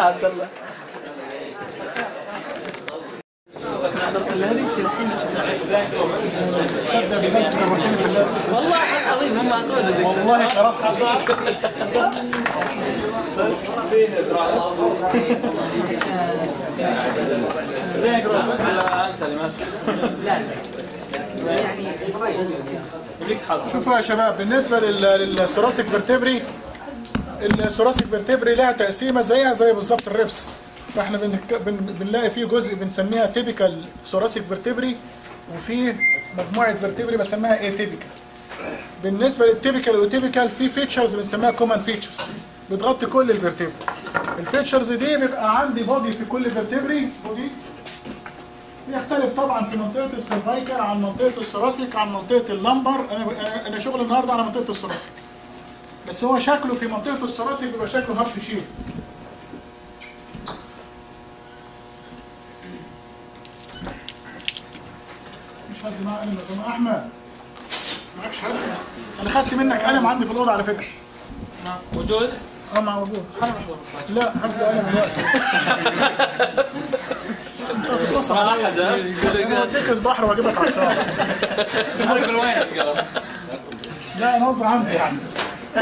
عبد الله حضرت اللهدي صدق بالله كبرتني في اللعبة. والله العظيم هم اعطونا دكتور والله كرهت زيك روح ولا انت اللي ماسك يجيك حظ شوفوا يا شباب بالنسبه لل- للثوراسيك فيرتبري الثوراسيك فيرتبري لها تقسيمه زيها زي بالظبط الربس فاحنا بنك... بن... بنلاقي فيه جزء بنسميها تيبيكال ثوراسيك فيرتبري وفي مجموعه فيرتبري بسميها اي تيبيكال بالنسبه للتيبيكال والتيبيكال في فيتشرز بنسميها كومن فيتشرز بتغطي كل الفيرتبري الفيتشرز دي بيبقى عندي بودي في كل فيرتبري بودي يختلف طبعا في منطقه السيرفايكال عن منطقه الثوراسيك عن منطقه اللمبر انا انا انا شغل النهارده على منطقه الثوراسيك بس هو شكله في منطقه الثوراسيك بيبقى شكله هارت شيب مش حد معاه قلم يا جماعه احمد معكش قلم انا خدت منك قلم عندي في الاوضه على فكره موجود اه مع موجود لا هات لي قلم دلوقتي انت هتتصل ما عليا احد ها؟ انا اوديك البحر واجيبك عشان يقول وين القلم؟ لا انا قصدي عندي يعني بس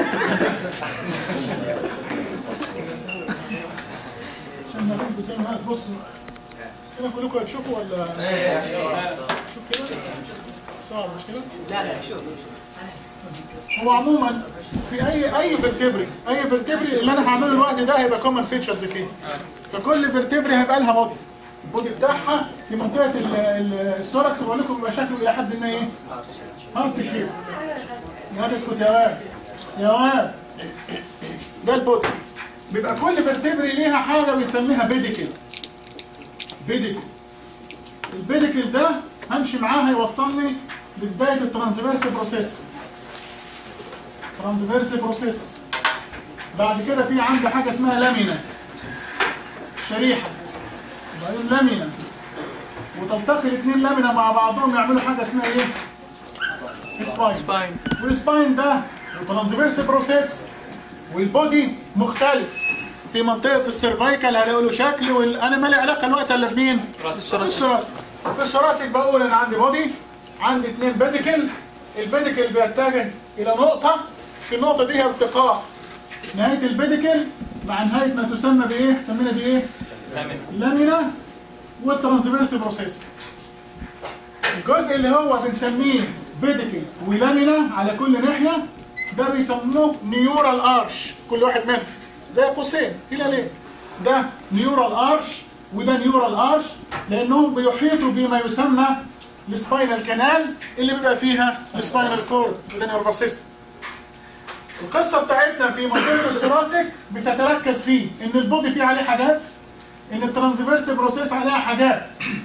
عشان ما فيش قدام هات بص كده كلكم هتشوفوا ولا شوف كده صعب مش كده؟ لا لا شوف هو عموما في اي اي فيرتبري اي فيرتبري اللي انا هعمله الوقت ده هيبقى كومن فيتشرز فيه فكل فيرتبري هيبقى لها بودي البودي بتاعها في منطقه ال- ال- السوركس بقول لكم بيبقى شكله الى حد ما ايه؟ هارت شيب يا واد اسكت يا واد يا واد ده البودي بيبقى كل فيرتبري ليها حاجه بنسميها بيديكل بيديكل البيديكل ده همشي معاه هيوصلني لبدايه الترانسفيرس بروسيس ترانسفيرس بروسيس بعد كده في عندي حاجه اسمها لامينا شريحه وبعدين لامينا وتلتقي الاثنين لامينا مع بعضهم يعملوا حاجه اسمها ايه؟ سباين سباين والسباين ده ترانسفيرس بروسيس والبودي مختلف في منطقه السيرفايكال هلاقي له شكل وال... انا مالي علاقه الوقت الا بمين؟ الثراسي في الثراسي بقول انا عندي بودي عندي اثنين بيديكل البيديكل بيتجه الى نقطه في النقطه دي هي التقاء نهايه البيديكل مع نهايه ما تسمى بايه؟ سمينا دي ايه؟ لامينا والترانسفيرس بروسيس الجزء اللي هو بنسميه بيديكل ولامينا على كل ناحيه ده بيسموه نيورال ارش كل واحد منهم زي قوسين هلالين ده نيورال ارش وده نيورال ارش لانهم بيحيطوا بما يسمى السباينال كانال اللي بيبقى فيها السباينال كورد وده نيرفس سيستم القصه بتاعتنا في منطقه الثراسك بتتركز فيه ان البودي فيه عليه حاجات ان الترانسفيرس بروسيس عليها حاجات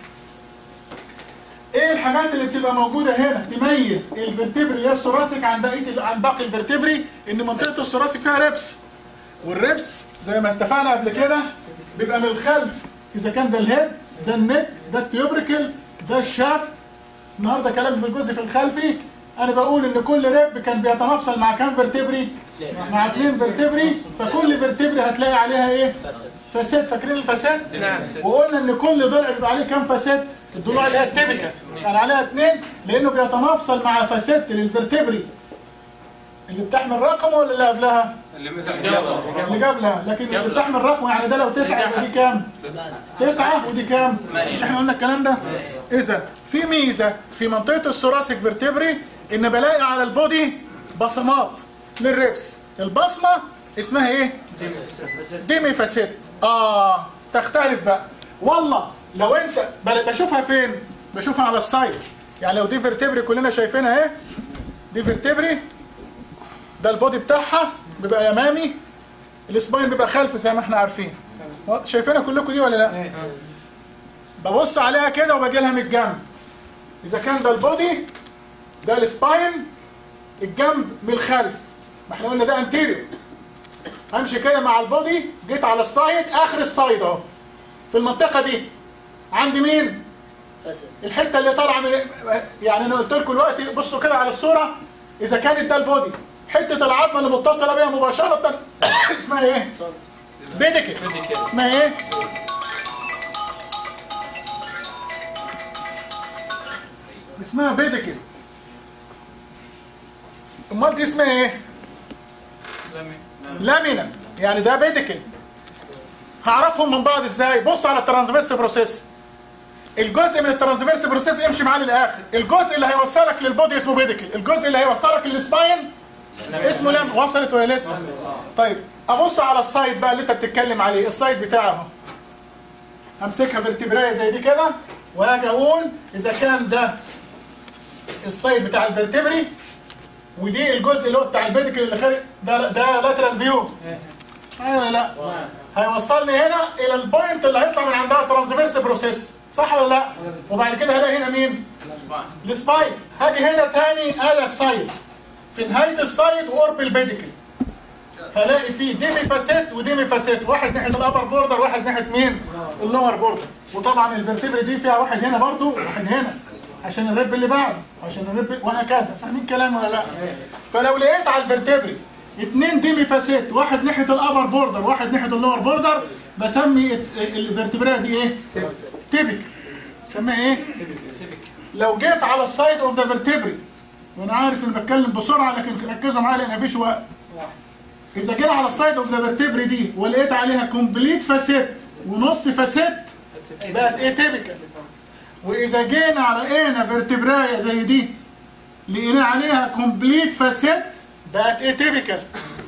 ايه الحاجات اللي بتبقى موجوده هنا تميز الفرتبري اللي هي الثراسك عن بقيه عن باقي الفرتبري ان منطقه الثراسك فيها ريبس والريبس زي ما اتفقنا قبل كده بيبقى من الخلف اذا كان ده الهيد ده النك ده التيوبريكل ده الشافت النهارده كلام في الجزء في الخلفي انا بقول ان كل ريب كان بيتمفصل مع كام فرتبري مع اثنين فرتبري فكل فرتبري هتلاقي عليها ايه فاسات فاكرين الفاسات نعم وقلنا ان كل ضلع بيبقى عليه كام فاسات الضلوع اللي هي التيبيكال يعني عليها اثنين لانه بيتمفصل مع فاسات للفرتبري اللي بتحمل رقم ولا اللي قبلها اللي اللي قبلها لكن اللي بتحمل رقم يعني ده لو تسعة يبقى دي كام تسعة ودي كام مش احنا قلنا الكلام ده اذا في ميزة في منطقة الثوراسيك فيرتبري ان بلاقي على البودي بصمات للريبس البصمة اسمها ايه ديمي فاسيت اه تختلف بقى والله لو انت بل- بشوفها فين بشوفها على السايد يعني لو دي فيرتبري كلنا شايفينها اهي دي فيرتبري ده البودي بتاعها بيبقى امامي السباين بيبقى خلفي زي ما احنا عارفين شايفينها كلكم دي ولا لا ببص عليها كده وباجي لها من الجنب اذا كان ده البودي ده السباين الجنب من الخلف ما احنا قلنا ده انتيريور همشي كده مع البودي جيت على السايد اخر السايد اهو في المنطقه دي عندي مين الحته اللي طالعه من يعني انا قلت لكم دلوقتي بصوا كده على الصوره اذا كانت ده البودي حته العظمه اللي متصله بيها مباشره اسمها ايه بيديكل اسمها ايه اسمها بيديكل امال دي اسمها ايه لامينا يعني ده بيديكل هعرفهم من بعض ازاي بص على الترانسفيرس بروسيس الجزء من الترانسفيرس بروسيس امشي معاه للاخر الجزء اللي هيوصلك للبودي اسمه بيديكل الجزء اللي هيوصلك للسباين اسمه لام وصلت ولا لسه طيب ابص على السايد بقى اللي انت بتتكلم عليه السايد بتاعه اهو امسكها فيرتبرايه زي دي كده واجي اقول اذا كان ده السايد بتاع الفيرتبري ودي الجزء اللي هو بتاع البيديكل اللي خارج ده ده لاترال فيو ايوه ولا لا هيوصلني هنا الى البوينت اللي هيطلع من عندها ترانسفيرس بروسيس صح ولا لا وبعد كده هلاقي هنا مين السباين هاجي هنا تاني ادي السايد في نهايه السايد وقرب البيديكل هلاقي فيه ديمي فاسيت وديمي فاسيت واحد ناحيه الابر بوردر واحد ناحيه مين اللور بوردر وطبعا الفرتبري دي فيها واحد هنا برضو واحد هنا عشان الرب اللي بعده عشان الرب وهكذا فاهمين كلام ولا لا فلو لقيت على الفرتبري اتنين ديمي فاسيت واحد ناحيه الابر بوردر واحد ناحيه اللور بوردر بسمي الفرتبريه دي ايه تيبك سميها ايه لو جيت على السايد اوف ذا فيرتبري وانا عارف اني بتكلم بسرعه لكن ركزوا معايا لان مفيش وقت اذا جينا على السايد اوف ذا فيرتبري دي ولقيت عليها كومبليت فاسيت ونص فاسيت بقت ايه تيبيكال واذا جينا على اينا فيرتبرايه زي دي لقينا عليها كومبليت فاسيت بقت ايه تيبيكال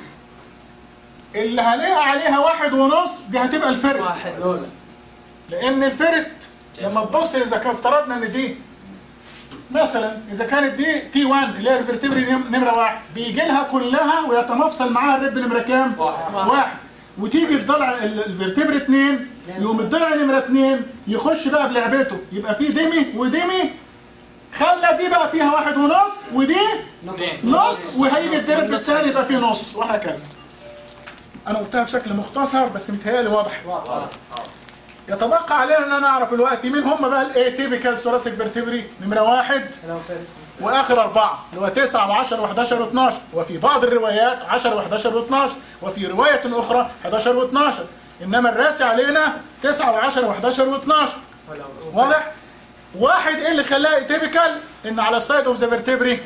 اللي هلاقي عليها واحد ونص دي هتبقى الفيرست لان الفيرست لما تبص اذا كان افترضنا ان دي مثلا اذا كانت دي تي 1 اللي هي الفرتبري نم- نمره واحد بيجي لها كلها ويتمفصل معاها الرب نمره كام؟ واحد وتيجي الضلع ال- الفرتبري اثنين يقوم الضلع نمره اثنين يخش بقى بلعبته يبقى في ديمي وديمي خلى دي بقى فيها واحد ونص ودي نص وهيجي الدرب الثاني يبقى فيه نص وهكذا انا قلتها بشكل مختصر بس متهيألي واضح يتبقى علينا ان انا اعرف الوقت مين هم بقى الاي تيبيكال ثوراسيك فيرتبري نمره واحد واخر اربعه اللي هو 9 و10 و11 و12 وفي بعض الروايات 10 و11 و12 وفي روايه اخرى 11 و12 انما الراسي علينا 9 و10 و11 و12 واضح؟ واحد ايه اللي خلاه تيبيكال ان على السايد اوف ذا فيرتبري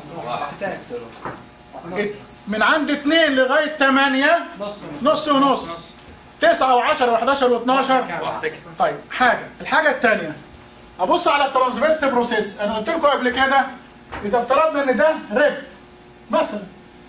من عند 2 لغايه 8 نص ونص 9 و10 و11 و12 طيب حاجه الحاجه الثانيه ابص على الترانسفيرس بروسيس انا قلت لكم قبل كده اذا افترضنا ان ده ريب مثلا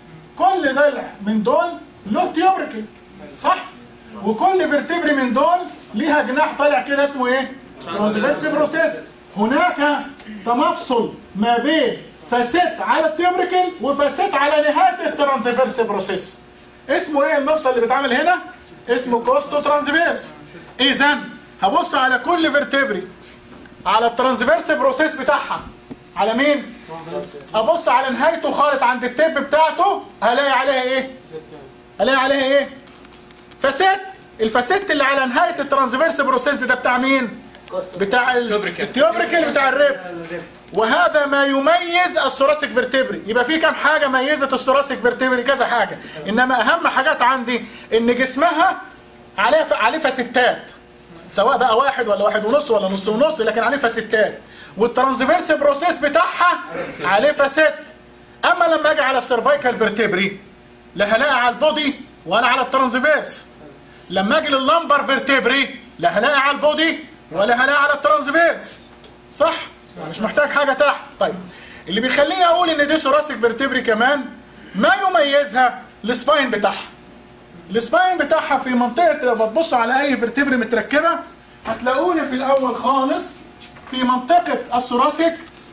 كل ضلع من دول له تيوبريكل صح وكل فيرتبري من دول ليها جناح طالع كده اسمه ايه ترانسفيرس بروسيس هناك تمفصل ما بين فاسيت على التيوبريكل وفاسيت على نهايه الترانسفيرس بروسيس اسمه ايه المفصل اللي بيتعمل هنا اسمه كوستو ترانسفيرس اذا هبص على كل فيرتبري على الترانسفيرس بروسيس بتاعها على مين ابص على نهايته خالص عند التيب بتاعته هلاقي عليها ايه هلاقي عليها ايه فاسيت الفاسيت اللي على نهايه الترانسفيرس بروسيس ده بتاع مين بتاع ال- التيوبريكل بتاع الريب وهذا ما يميز الثوراسيك فيرتبري يبقى في كام حاجه ميزت الثوراسيك فيرتبري كذا حاجه انما اهم حاجات عندي ان جسمها عليه ف- عليه فاسيتات سواء بقى واحد ولا واحد ونص ولا نص ونص لكن عليه فاسيتات والترانسفيرس بروسيس بتاعها عليه فاسيت اما لما اجي على السيرفايكال فيرتبري لا هلاقي على البودي ولا على الترانسفيرس لما اجي لللمبر فيرتبري لا هلاقي على البودي ولا هلاقي على الترانسفيرس صح مش محتاج حاجه تحت طيب اللي بيخليني اقول ان دي ثوراسيك فيرتبري كمان ما يميزها السباين بتاعها السباين بتاعها في منطقه لو بتبص على اي فيرتبري متركبه هتلاقوني في الاول خالص في منطقه الثوراسيك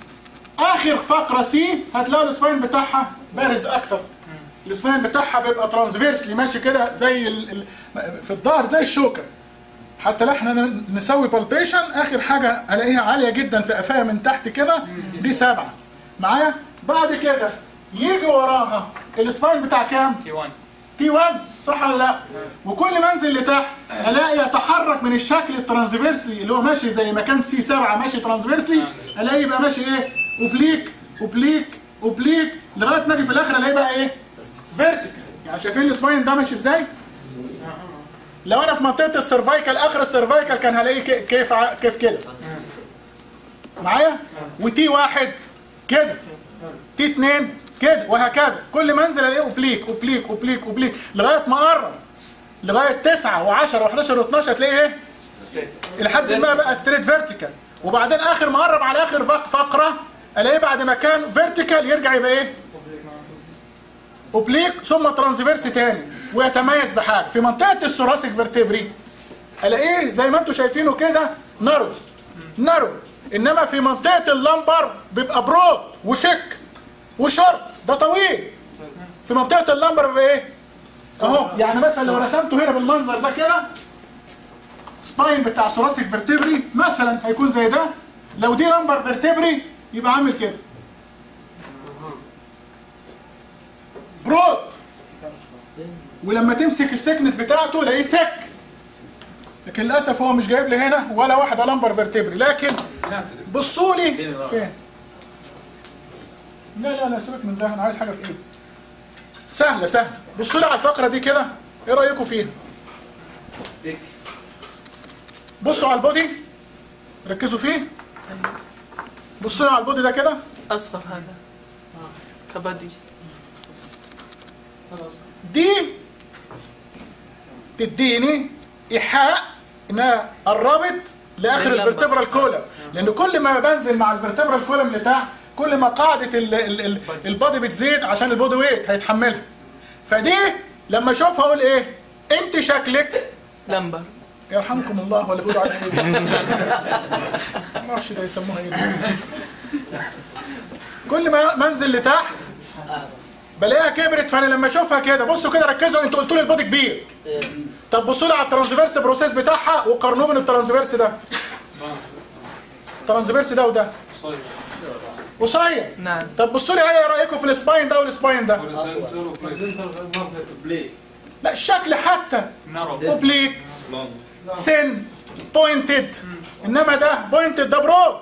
اخر فقره سي هتلاقوا السباين بتاعها بارز اكتر السباين بتاعها بيبقى ترانسفيرسلي ماشي كده زي ال... ال- في الظهر زي الشوكه حتى لو احنا ن- نسوي بالبيشن اخر حاجه الاقيها عاليه جدا في قفايا من تحت كده دي سبعه معايا بعد كده يجي وراها السباين بتاع كام؟ تي 1 تي 1 صح ولا لا؟ وكل ما انزل لتحت الاقي يتحرك من الشكل الترانسفيرسلي اللي هو ماشي زي ما كان سي 7 ماشي ترانسفيرسلي الاقي يبقى ماشي ايه؟ اوبليك اوبليك اوبليك لغايه ما اجي في الاخر الاقي بقى ايه؟ فيرتيكال يعني شايفين السباين ده ماشي ازاي؟ لو انا في منطقه السيرفايكال اخر السيرفايكال كان هلاقيه ك- كيف ع- كيف كده معايا وتي واحد كده تي اتنين كده وهكذا كل ما انزل الاقيه اوبليك اوبليك اوبليك اوبليك لغايه ما اقرب لغايه 9 و10 و11 و12 هتلاقيه ايه؟ لحد ما بقى ستريت فيرتيكال وبعدين اخر ما قرب على اخر فق- فقره الاقيه بعد ما كان فيرتيكال يرجع يبقى ايه؟ اوبليك ثم ترانسفيرس تاني ويتميز بحاجه في منطقه الثوراسيك فيرتبري الاقيه زي ما انتم شايفينه كده نارو نارو انما في منطقه اللمبر بيبقى برود وثيك وشورت ده طويل في منطقه اللمبر بيبقى ايه اهو يعني مثلا لو رسمته هنا بالمنظر ده كده سباين بتاع ثوراسيك فيرتبري مثلا هيكون زي ده لو دي لمبر فيرتبري يبقى عامل كده برود ولما تمسك السكنس بتاعته تلاقيه سك لكن للاسف هو مش جايب لي هنا ولا واحده لمبر فيرتبري لكن بصوا لي فين لا لا لا سيبك من ده انا عايز حاجه في ايدي سهله سهله بصوا لي على الفقره دي كده ايه رايكم فيها بصوا على البودي ركزوا فيه بصوا لي على البودي ده كده اصفر هذا كبدي دي تديني ايحاء انها قربت لاخر اللمبة. الفرتبرال كولم لان كل ما بنزل مع الفرتبرال كولم بتاع كل ما قاعده ال- ال- ال- البادي بتزيد عشان البودي ويت هيتحملها فدي لما اشوفها اقول ايه انت شكلك لمبر يرحمكم الله ولا بيقولوا عليها ايه ما اعرفش ده يسموها ايه كل ما منزل لتحت بلاقيها كبرت فانا لما اشوفها كده بصوا كده ركزوا انتوا قلتوا لي البودي كبير طب بصوا لي على الترانسفيرس بروسيس بتاعها وقارنوه بين الترانسفيرس ده الترانسفيرس ده وده قصير نعم طب بصوا لي ايه رايكم في السباين ده والسباين ده لا الشكل حتى اوبليك سن بوينتد انما ده بوينتد ده برود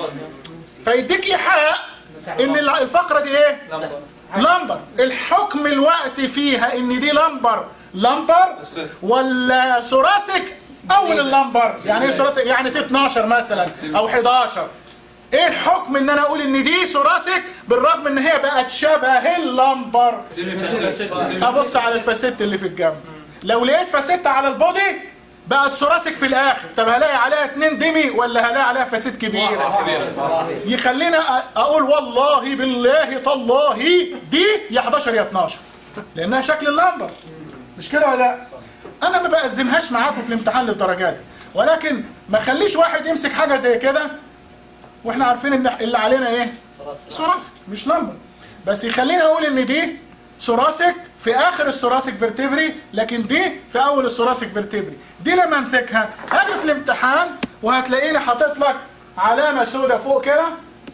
فيديك ايحاء ان الع- الفقره دي ايه لمبر الحكم الوقت فيها ان دي لمبر لمبر ولا ثوراسيك اول اللمبر يعني ايه ثوراسيك يعني تي 12 مثلا او 11 ايه الحكم ان انا اقول ان دي ثوراسيك بالرغم ان هي بقت شبه اللمبر ابص على الفاسيت اللي في الجنب لو لقيت فاسيت على البودي بقت ثوراسيك في الاخر طب هلاقي عليها اتنين دمي ولا هلاقي عليها فاسيت كبيره يخلينا أ- اقول والله بالله تالله دي يا 11 يا 12 لانها شكل اللمبر مش كده ولا لا انا ما بأزمهاش معاكم في الامتحان للدرجات ولكن ما خليش واحد يمسك حاجه زي كده واحنا عارفين ان اللي علينا ايه ثوراسيك مش لمبر بس يخليني اقول ان دي ثوراسيك في اخر الثوراسيك فيرتبري لكن دي في اول الثوراسيك فيرتبري دي لما امسكها هاجي في الامتحان وهتلاقيني حاطط لك علامه سوداء فوق كده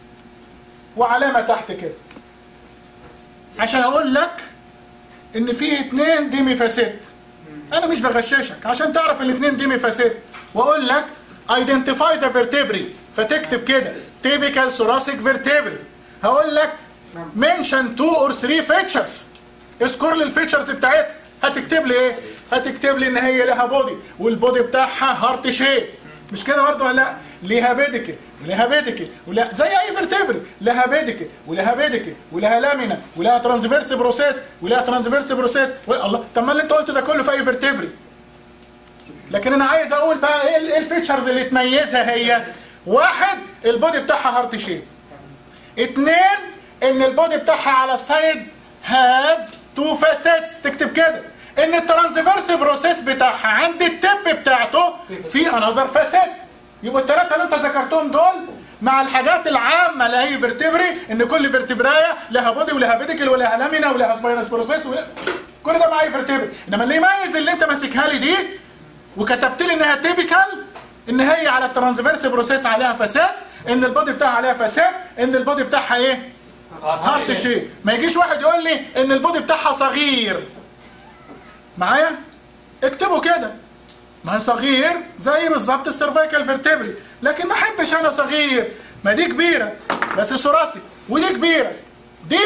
وعلامه تحت كده عشان اقول لك ان في اتنين ديمي فاسيت انا مش بغششك عشان تعرف الاثنين ديمي فاسيت واقول لك identify the vertebrae فتكتب كده typical thoracic vertebrae هقول لك mention two or three features اذكر لي الفيتشرز بتاعتها هتكتب لي ايه هتكتب لي ان هي لها بودي والبودي بتاعها هارت شيب مش كده برضه ولا لا ليها بيديكل ولها بيديكل ولا زي اي فيرتبري لها بيديكل ولها بيديكل ولها لامينا ولها ترانسفيرس بروسيس ولها ترانسفيرس بروسيس الله طب ما اللي انت قلته ده كله في اي فيرتبري لكن انا عايز اقول بقى ايه ال- ايه الفيتشرز اللي تميزها هي واحد البودي بتاعها هارت شيب اتنين ان البودي بتاعها على السايد هاز تو فاسيتس تكتب كده ان الترانسفيرس بروسيس بتاعها عند التب بتاعته في انذر فاسيت يبقوا الثلاثه اللي انت ذكرتهم دول مع الحاجات العامه لاي فيرتبري ان كل فيرتبرايه لها بودي ولها بيديكل ولها لامينا ولها سباينس بروسيس ولا كل ده مع اي فيرتبري انما اللي يميز اللي انت ماسكها لي دي وكتبت لي انها تيبيكال ان هي على الترانسفيرس بروسيس عليها فساد ان البودي بتاعها عليها فساد ان البودي بتاعها ايه هارت شيب ما يجيش واحد يقول لي ان البودي بتاعها صغير معايا اكتبوا كده ما هي صغير زي بالظبط السيرفايكال فيرتبري لكن ما احبش انا صغير ما دي كبيره بس ثراسي ودي كبيره دي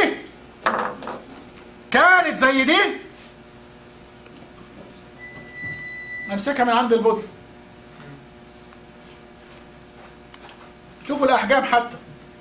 كانت زي دي امسكها من عند البودي شوفوا الاحجام حتى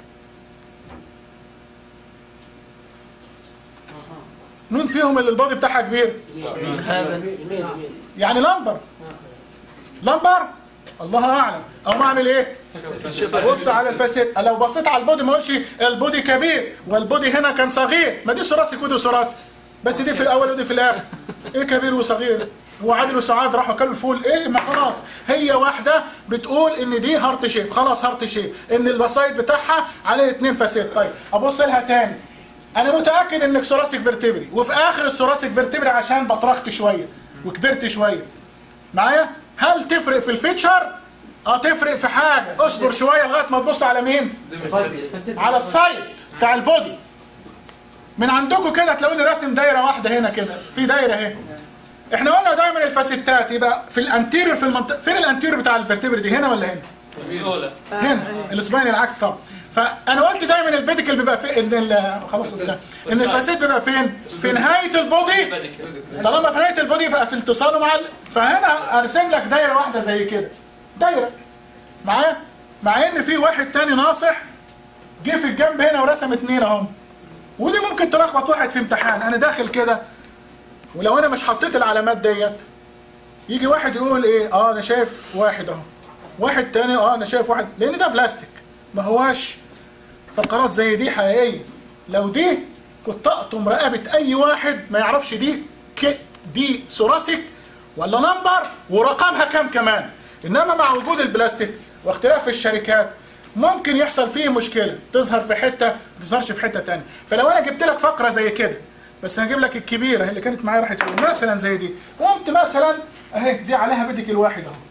مين فيهم اللي البودي بتاعها كبير هذا يعني لمبر لمبر الله اعلم او اعمل ايه بص على الفاسد لو بصيت على البودي ما اقولش البودي كبير والبودي هنا كان صغير ما دي ثلاثي كودي وثلاثي بس دي في الاول ودي في الاخر ايه كبير وصغير وعادل وسعاد راحوا كلوا الفول ايه ما خلاص هي واحده بتقول ان دي هارت شيب خلاص هارت شيب ان البسايط بتاعها عليه اتنين فاسد طيب ابص لها تاني انا متاكد انك ثوراسيك فيرتبري وفي اخر الثوراسيك فيرتبري عشان بطرخت شويه وكبرت شويه معايا هل تفرق في الفيتشر اه تفرق في حاجه اصبر شويه لغايه ما تبص على مين على السايت بتاع البودي من عندكم كده تلاقوني راسم دايره واحده هنا كده في دايره اهي احنا قلنا دايما الفاسيتات يبقى في الانتيريور في المنطقه فين الانتيريور بتاع الفرتبري دي هنا ولا هنا بيقولها هنا الاسباين العكس طبعا فانا قلت دايما البيديكل بيبقى في ان ال- خلاص قلتها. ان الفاسيت بيبقى فين في نهايه البودي طالما في نهايه البودي يبقى في اتصاله مع ال... فهنا ارسم لك دايره واحده زي كده دايره معايا مع ان في واحد تاني ناصح جه في الجنب هنا ورسم اتنين اهم ودي ممكن تلخبط واحد في امتحان انا داخل كده ولو انا مش حطيت العلامات ديت يجي واحد يقول ايه اه انا شايف واحد اهو واحد تاني اه انا شايف واحد لان ده بلاستيك ما هواش فقرات زي دي حقيقيه لو دي كنت اقطم رقبه اي واحد ما يعرفش دي ك دي ثوراسيك ولا نمبر ورقمها كام كمان انما مع وجود البلاستيك واختلاف الشركات ممكن يحصل فيه مشكله تظهر في حته ما تظهرش في حته تانية فلو انا جبت لك فقره زي كده بس هجيب لك الكبيره اللي كانت معايا راحت فين مثلا زي دي قمت مثلا اهي دي عليها بدك الواحد اهو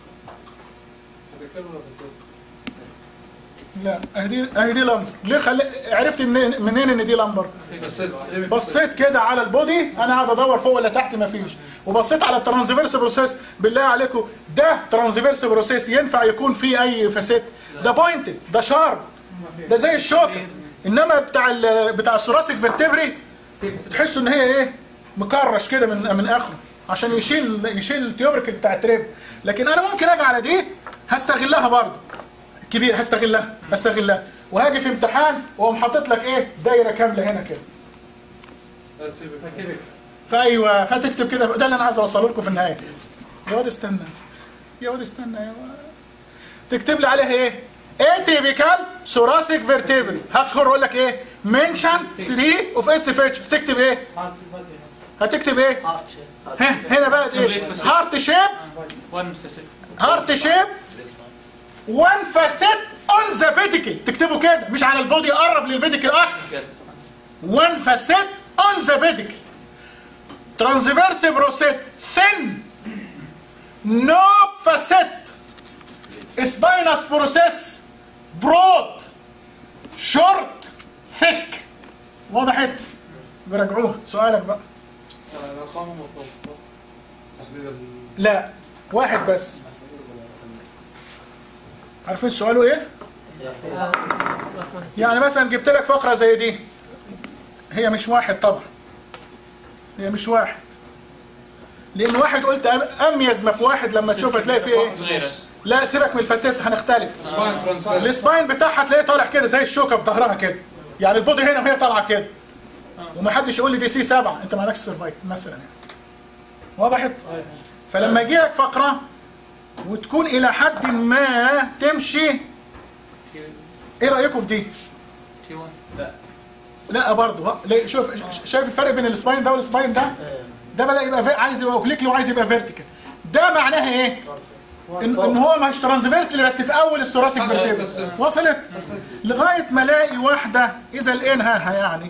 لا اهي دي اهي دي لمبر ليه خلي عرفت منين منين ان دي لمبر بصيت كده على البودي انا قاعد ادور فوق ولا تحت مفيش وبصيت على الترانزفيرس بروسيس بالله عليكم ده ترانزفيرس بروسيس ينفع يكون فيه اي فاسيت ده بوينتد ده شارب ده زي الشوكه انما بتاع ال بتاع الثوراسيك فيرتبري تحسوا ان هي ايه مكرش كده من من اخره عشان يشيل يشيل التيوبريكل بتاع التريب لكن انا ممكن اجي على دي هستغلها برضه كبير هستغلها هستغلها وهاجي في امتحان واقوم حاطط لك ايه دايره كامله هنا كده فايوه فتكتب كده ده اللي انا عايز اوصله لكم في النهايه يا واد استنى يا واد استنى يا واد تكتب لي عليها ايه اتيبيكال ثوراسيك فيرتيبري هسخر اقول لك ايه منشن 3 اوف اس اف اتش تكتب ايه هتكتب ايه ها هنا بقى ايه هارت شيب وان فاسيت هارت شيب وان فاسيت اون ذا بيديكل تكتبوا كده مش على البودي قرب للبيديكل اكتر كده one facet on the pedicle. Transverse process thin, no facet. Spinous process broad, short, thick. وضحت؟ براجعوها سؤالك بقى. الارقام مفروض صح؟ تحديد ال لا واحد بس. عارفين سؤاله ايه؟ يعني مثلا جبت لك فقرة زي دي هي مش واحد طبعا هي مش واحد لان واحد قلت أم- اميز ما في واحد لما تشوفها تلاقي فيه ايه صغيرة لا سيبك من الفاسيت هنختلف سباين ترانسفير السباين بتاعها تلاقيه طالع كده زي الشوكه في ظهرها كده يعني البودي هنا وهي طالعه كده ومحدش يقول لي دي سي 7 انت مالكش سيرفايف مثلا يعني وضحت فلما يجي لك فقره وتكون الى حد ما تمشي ايه رايكم في دي تي 1 لا برضه ها- ليه- شوف ش- شايف الفرق بين السباين ده والسباين ده ده بدا يبقى في- عايز يبقى اوبليكلي وعايز يبقى فيرتيكال ده معناها ايه ان, إن هو مش ترانسفيرسلي بس في اول الثوراسيك حصل فيرتيبرا بس- وصلت لغايه ما الاقي واحده اذا لقيناها يعني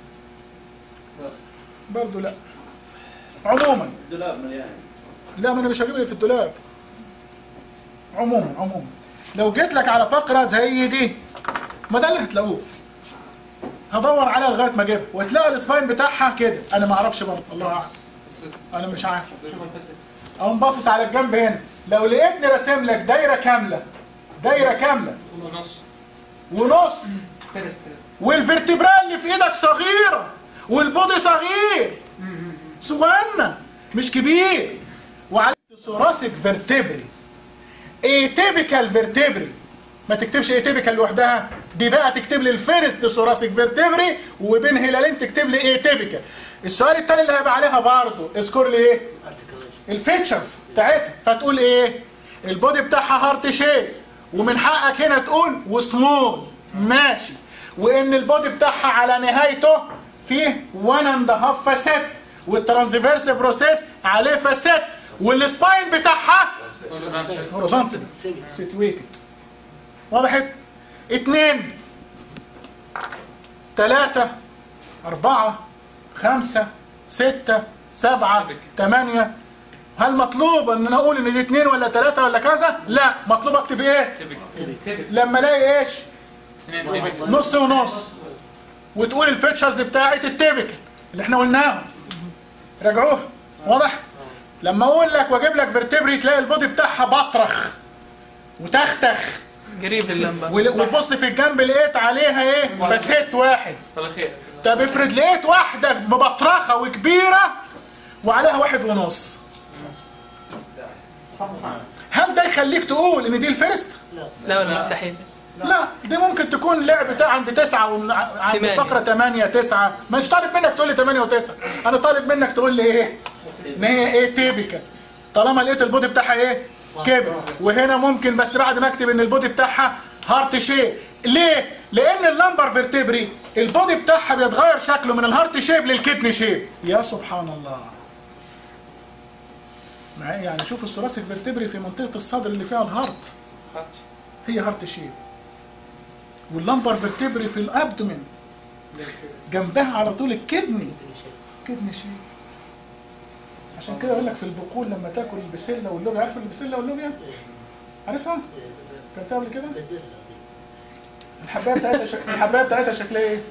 برضه لا عموما الدولاب مليان لا ما انا مش هجيب اللي في الدولاب عموما عموما لو جيت لك على فقره زي دي ما ده اللي هتلاقوه هدور عليها لغايه ما اجيبها وتلاقي السباين بتاعها كده انا ما اعرفش برضه الله اعلم انا مش عارف اقوم باصص على الجنب هنا لو لقيتني راسم لك دايره كامله دايره كامله ونص ونص والفرتبرال اللي في ايدك صغيره والبودي صغير صغنن مش كبير وعلى ثوراسيك فيرتبري ايتيبيكال فيرتبري ما تكتبش ايتيبيكال لوحدها دي بقى تكتب لي الفيرست ثوراسيك فيرتبري وبين هلالين تكتب لي ايتيبيكال السؤال الثاني اللي هيبقى عليها برضه اذكر لي ايه الفيتشرز بتاعتها فتقول ايه البودي بتاعها هارت شيب ومن حقك هنا تقول وسمول ماشي وان البودي بتاعها على نهايته فيه 1 اند هاف فاسيت والترانسفيرس بروسيس عليه فاسيت والسباين بتاعها هوريزونتال سيتويتد وضحت اتنين تلاتة أربعة خمسة ستة سبعة تمانية هل مطلوب ان انا اقول ان دي اتنين ولا تلاتة ولا كذا؟ لا مطلوب اكتب ايه؟ لما الاقي ايش؟ اثنين نص ونص وتقول الفيتشرز بتاعت التيبكال اللي احنا قلناها راجعوها واضح؟ لما اقول لك واجيب لك فيرتبري تلاقي البودي بتاعها بطرخ وتختخ قريب لللمبه ول- وتبص في الجنب لقيت عليها ايه؟ فاسيت واحد الله خير طب افرض لقيت واحدة مبطرخة وكبيرة وعليها واحد ونص هل ده يخليك تقول ان دي الفيرست؟ لا ولا مستحيل لا دي ممكن تكون لعب بتاع عند تسعة ومن ع- عند ثمانية. فقرة ثمانية تسعة مش طالب منك تقول لي ثمانية وتسعة أنا طالب منك تقول لي إيه إن هي إيه تيبيكال طالما لقيت البودي بتاعها إيه كبر وهنا ممكن بس بعد ما أكتب إن البودي بتاعها هارت شيب ليه؟ لأن اللمبر فيرتبري البودي بتاعها بيتغير شكله من الهارت شيب للكدني شيب يا سبحان الله معايا يعني شوف الثوراسيك فيرتبري في منطقة الصدر اللي فيها الهارت هي هارت شيب واللمبر فيرتبري في الابدومين جنبها على طول الكدني كدني شيب عشان كده يقول لك في البقول لما تاكل البسله واللوبيا عارف البسله واللوبيا عارفها كلتها قبل كده الحبايه بتاعتها شك... الحبايه بتاعتها شكلها ايه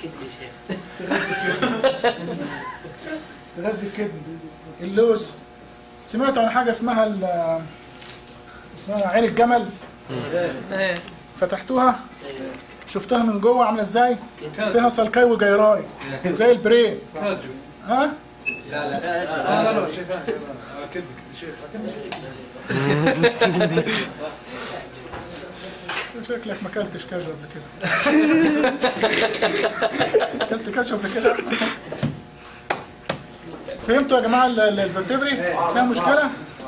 تغذي الكدني اللوز سمعتوا عن حاجه اسمها ال... اسمها عين الجمل ايه فتحتوها شفتها من جوه عامله ازاي فيها سلكاي وجيراي زي البرين كاجو ها لا لا لا شيء ثاني آه، كذب شيء شكلك ما اكلتش كاجو قبل كده اكلت كاجو قبل كده فهمتوا يا جماعه ال- ال- الفلتبري فيها مشكله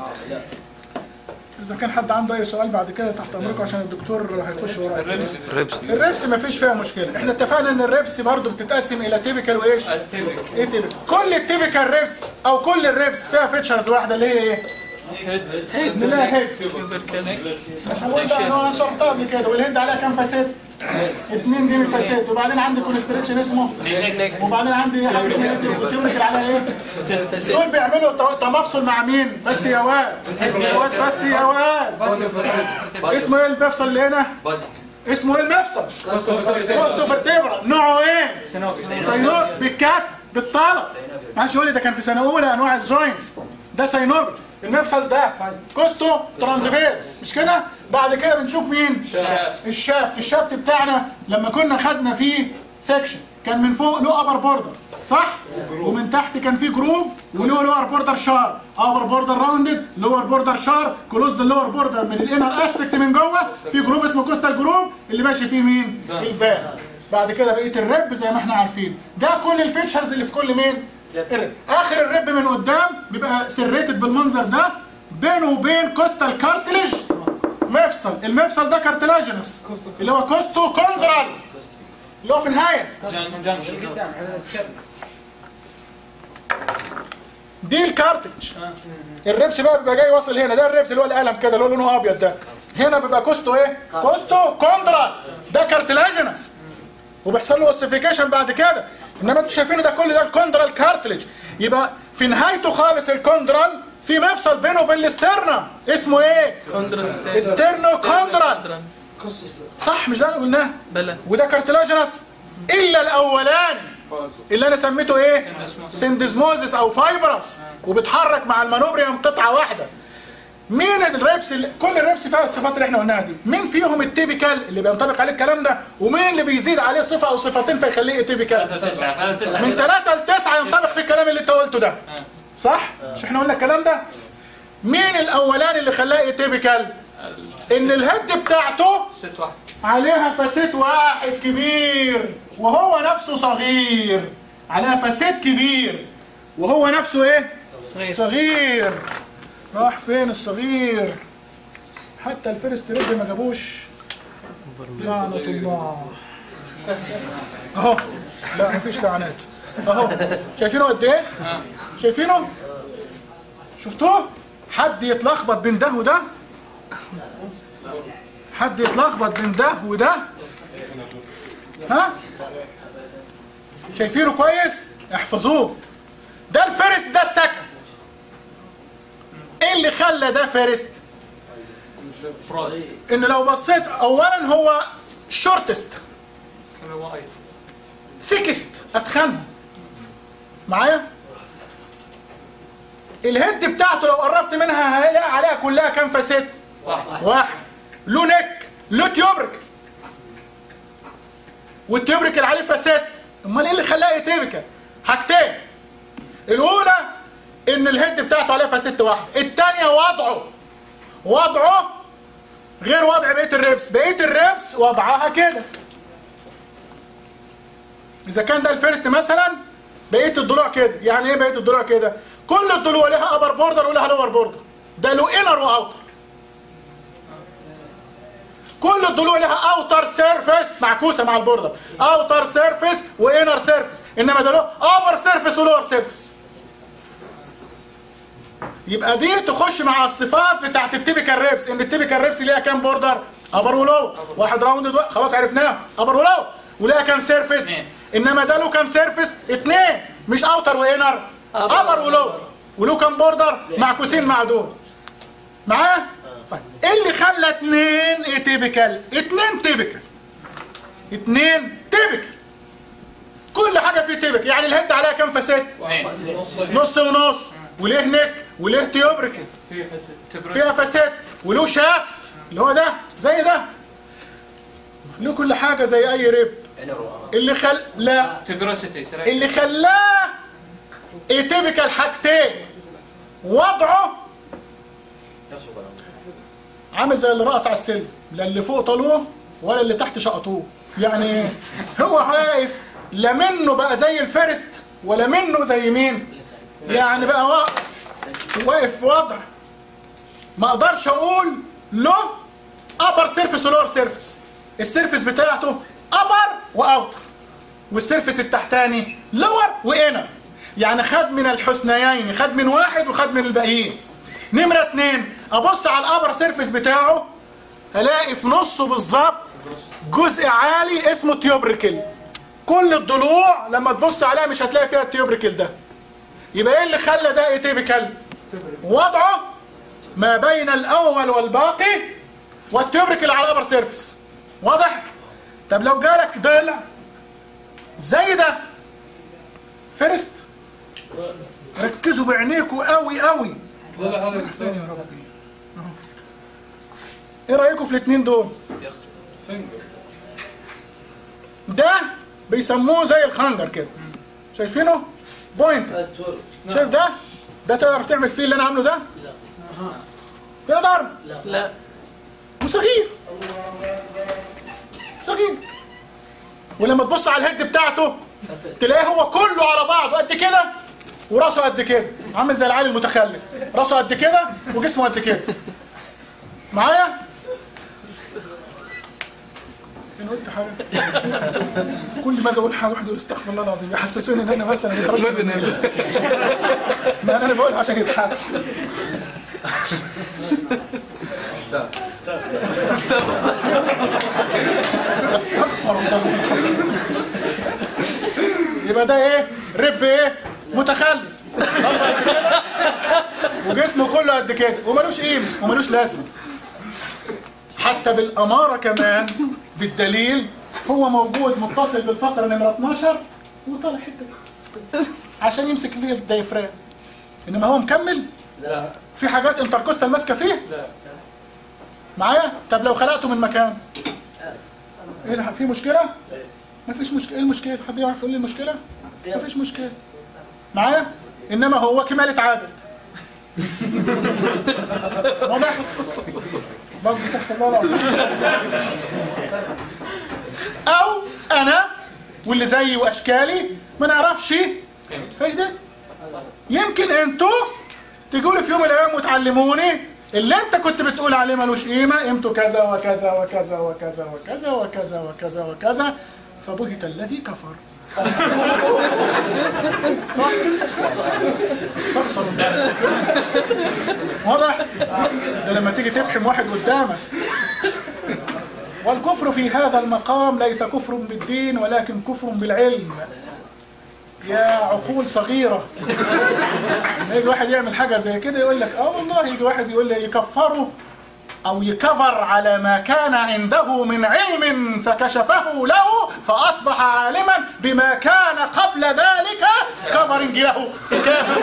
اذا كان حد عنده اي سؤال بعد كده تحت امركم عشان الدكتور هيخش ورايا الريبس ما فيش فيها مشكله احنا اتفقنا ان الريبس برضو بتتقسم الى تيبيكال وايش التبك ايه تيبيكال كل التيبيكال ريبس او كل الريبس فيها فيتشرز واحده اللي هي ايه اللي لها هيد مش هقول بقى انا شرحتها قبل كده والهند عليها كام فاسيت؟ اثنين دي من فاسيت وبعدين عندي كونستريكشن اسمه وبعدين عندي حاجه اسمها الكتيوريكال عليها ايه؟ دول بيعملوا ت- تمفصل مع مين؟ بس يا واد يا واد بس يا واد اسمه ايه المفصل اللي هنا؟ اسمه ايه المفصل؟ كوستو فيرتبرا نوعه ايه؟ سينوف بالكات بالطلب معلش يقول لي ده كان في سنه اولى انواع الجوينتس ده سينوفي المفصل ده كوستو ترانزفيرس مش كده بعد كده بنشوف مين الشافت الشافت بتاعنا لما كنا خدنا فيه سيكشن كان من فوق له ابر بوردر صح ومن تحت كان فيه جروف وله لور بوردر شار ابر بوردر راوندد لور بوردر شار كلوز اللور بوردر من الانر اسبكت من جوه في جروف اسمه كوستال جروف اللي ماشي فيه مين الفان بعد كده بقيه الرب زي ما احنا عارفين ده كل الفيتشرز اللي في كل مين الرب. اخر الرب من قدام بيبقى سريتد بالمنظر ده بينه وبين كوستال كارتليج مفصل المفصل ده كارتلاجينس اللي هو كوستو كوندرال اللي هو في النهايه دي الكارتج الربس بقى بيبقى جاي واصل هنا ده الربس اللي هو القلم كده اللي هو لونه ابيض ده هنا بيبقى كوستو ايه كوستو كوندرال ده كارتلاجينس وبيحصل له اوسيفيكيشن بعد كده انما انتوا شايفينه ده كل ده الكوندرال كارتلج يبقى في نهايته خالص الكوندرال في مفصل بينه وبين الاسترنم اسمه ايه استرنو كوندرال صح مش ده اللي قلناه بلى وده كارتلاجينس الا الاولاني اللي انا سميته ايه سندزموزس او فايبرس وبيتحرك مع المانوبريوم قطعه واحده مين الريبس اللي كل الريبس فيها الصفات اللي احنا قلناها دي مين فيهم التيبيكال اللي بينطبق عليه الكلام ده ومين اللي بيزيد عليه صفه او صفتين فيخليه تيبيكال تسعة ثلاثة تسعة من ثلاثة لتسعة ينطبق في الكلام اللي انت قلته ده صح؟ مش احنا قلنا الكلام ده؟ مين الاولاني اللي خلاه ايتيبيكال ان الهيد بتاعته ست واحد عليها فاسيت واحد كبير وهو نفسه صغير عليها فاسيت كبير وهو نفسه ايه صغير صغير راح فين الصغير حتى الفيرست ريد ما جابوش لعنة الله اهو لا مفيش لعنات اهو شايفينه قد ايه شايفينه شفتوه حد يتلخبط بين ده وده حد يتلخبط بين ده وده ها شايفينه كويس احفظوه ده الفيرست ده السكند ايه اللي خلى ده فيرست فراد ان لو بصيت اولا هو شورتست كان هو اي ثيكست اتخنهم معايا الهيد بتاعته لو قربت منها هلاقي عليها كلها كام فاسيت واحد واحد له نك له تيوبرك والتيوبرك اللي عليه فاسات امال ايه اللي خلاه يتيبكال حاجتين الاولى ان الهيد بتاعته عليها فاسيت واحد الثانيه وضعه وضعه غير وضع بقيه الريبس بقيه الريبس وضعها كده اذا كان ده الفيرست مثلا بقيه الضلوع كده يعني ايه بقيه الضلوع كده كل الضلوع لها ابر بوردر ولها لور بوردر ده له انر واوتر كل الضلوع لها اوتر سيرفيس معكوسه مع البوردر اوتر سيرفيس وانر سيرفيس انما ده له ابر سيرفيس ولور سيرفيس يبقى دي تخش مع الصفات بتاعت التيبيكال ريبس ان التيبيكال ريبس ليها كام بوردر ابر ولو واحد راوند خلاص عرفناه ابر ولو وليها كام سيرفيس اثنين. انما ده له كام سيرفيس اثنين مش اوتر وانر أبر ابر ولو وله كام بوردر معكوسين مع دول معاه طيب ايه اللي خلى اتنين ايه تيبيكال اتنين تيبيكال اتنين تيبيكال كل حاجه فيه تيبيكال يعني الهيد عليها كام فاسات اثنين نص ونص وليه نك وليه تيوبريكال تبرد فيها فاسات وله شافت اللي هو ده زي ده له كل حاجه زي اي ريب اللي خل لا تبروسيتي سريع اللي خلاه ايتيبيكال حاجتين وضعه عامل زي اللي راقص على السلم لا اللي فوق طالوه ولا اللي تحت شقطوه يعني ايه هو واقف لا منه بقى زي الفيرست ولا منه زي مين يعني بقى واقف واقف في وضع ما اقدرش اقول له ابر سيرفيس ولور سيرفيس السيرفيس بتاعته ابر واوتر والسيرفيس التحتاني لور وانر يعني خد من الحسنيين خد من واحد وخد من الباقيين نمرة اتنين ابص على الابر سيرفيس بتاعه الاقي في نصه بالظبط جزء عالي اسمه تيوبريكل كل الضلوع لما تبص عليها مش هتلاقي فيها التيوبريكل ده يبقى ايه اللي خلى ده ايتيبيكال وضعه ما بين الاول والباقي والتيوبريكل على الابر سيرفيس واضح طب لو جالك ضلع زي ده فيرست ركزوا بعينيكوا قوي قوي لا هذا فين يا ربي أهو. ايه رايكم في الاثنين دول فينجر ده بيسموه زي الخنجر كده شايفينه بوينت شايف ده ده تقدر تعمل فيه اللي انا عامله ده تقدر لا وصغير صغير ولما تبص على الهيد بتاعته تلاقيه هو كله على بعضه قد كده وراسه قد كده عامل زي العيل المتخلف راسه قد كده وجسمه قد كده معايا انا قلت حاجه كل ما اجي اقول حاجه واحد يقول استغفر الله العظيم يحسسوني ان انا مثلا بترجم ما انا بقولها عشان يضحك استغفر الله يبقى ده ايه رب ايه متخلف راسه قد كده وجسمه كله قد كده وملوش قيمه وملوش لازمه حتى بالاماره كمان بالدليل هو موجود متصل بالفقره نمره 12 وطالع حته كده. عشان يمسك فيه الدايفرام انما هو مكمل لا في حاجات انتركوستال ماسكه فيه لا معايا طب لو خلقته من مكان ايه ده؟ في مشكله ما فيش مشكله ايه المشكله حد يعرف يقول لي المشكله ما فيش مشكله معايا انما هو كماله عدد واضح؟ برضه استغفر الله العظيم. او انا واللي زيي واشكالي ما نعرفش فايده يمكن انتوا تقولوا في يوم من الايام وتعلموني اللي انت كنت بتقول عليه ملوش قيمه قيمته كذا وكذا وكذا وكذا وكذا وكذا وكذا وكذا فبهت الذي كفر صح استغفر الله واضح ده لما تيجي تفحم واحد قدامك والكفر في هذا المقام ليس كفر بالدين ولكن كفر بالعلم يا عقول صغيرة لما يجي واحد يعمل حاجة زي كده يقول لك اه والله يجي واحد يقول لي يكفره أو يكفر على ما كان عنده من علم فكشفه له فأصبح عالما بما كان قبل ذلك كفرنج له كافر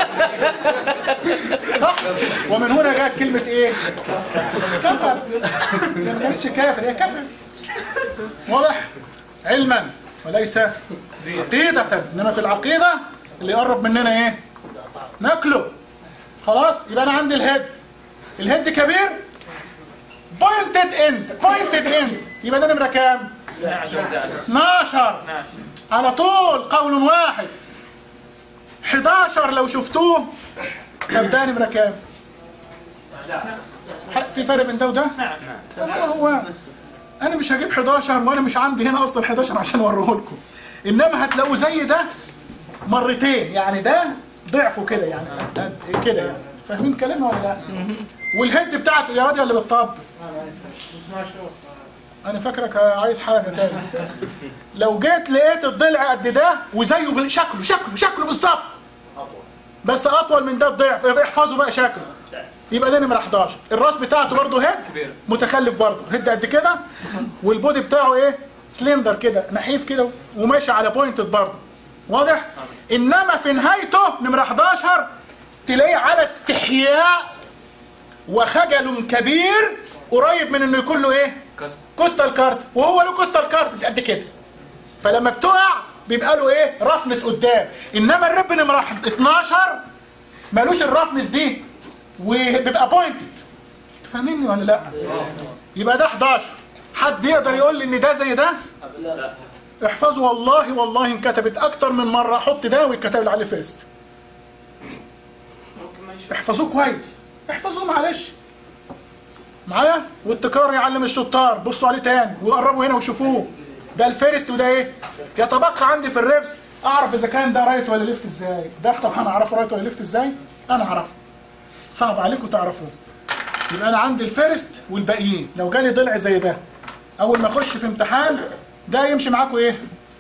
صح؟ ومن هنا جاءت كلمة إيه؟ كفر ما كانتش كافر هي كفر واضح؟ علما وليس عقيدة إنما في العقيدة اللي يقرب مننا إيه؟ ناكله خلاص يبقى أنا عندي الهيد الهيد كبير بوينتد اند بوينتد اند يبقى ده نمرة كام؟ 12 على طول قول واحد 11 لو شفتوه طب ده نمرة كام؟ في فرق بين ده وده؟ طب هو انا مش هجيب 11 وانا مش عندي هنا اصلا 11 عشان اوريه لكم انما هتلاقوه زي ده مرتين يعني ده ضعفه كده يعني قد كده يعني فاهمين كلامي ولا لا؟ والهيد بتاعته يا واد يا اللي بتطبل انا فاكرك عايز حاجه تاني لو جيت لقيت الضلع قد ده وزيه بال- شكله شكله شكله بالظبط بس اطول من ده الضعف احفظوا بقى شكله يبقى ده نمره 11 الراس بتاعته برضه هيد متخلف برضه هيد قد كده والبودي بتاعه ايه سلندر كده نحيف كده وماشي على بوينتد برضه واضح انما في نهايته نمره 11 تلاقيه على استحياء وخجل كبير قريب من انه يكون له ايه كاست كوستال كارت وهو له كوستال كارت قد كده فلما بتقع بيبقى له ايه رفنس قدام انما الرب نمره 12 مالوش الرفنس دي وبيبقى بوينتد فاهميني ولا لا يبقى ده 11 حد يقدر يقول لي ان ده زي ده احفظوا والله والله انكتبت اكتر من مره حط ده ويتكتب لي عليه فيرست احفظوه كويس احفظوه معلش معايا والتكرار يعلم الشطار بصوا عليه تاني وقربوا هنا وشوفوه ده الفيرست وده ايه يتبقى عندي في الريبس اعرف اذا كان ده رايت ولا ليفت ازاي ده طبعا اعرفه رايت ولا ليفت ازاي انا اعرفه صعب عليكم تعرفوه يبقى انا عندي الفيرست والباقيين لو جالي ضلع زي ده اول ما اخش في امتحان ده يمشي معاكم ايه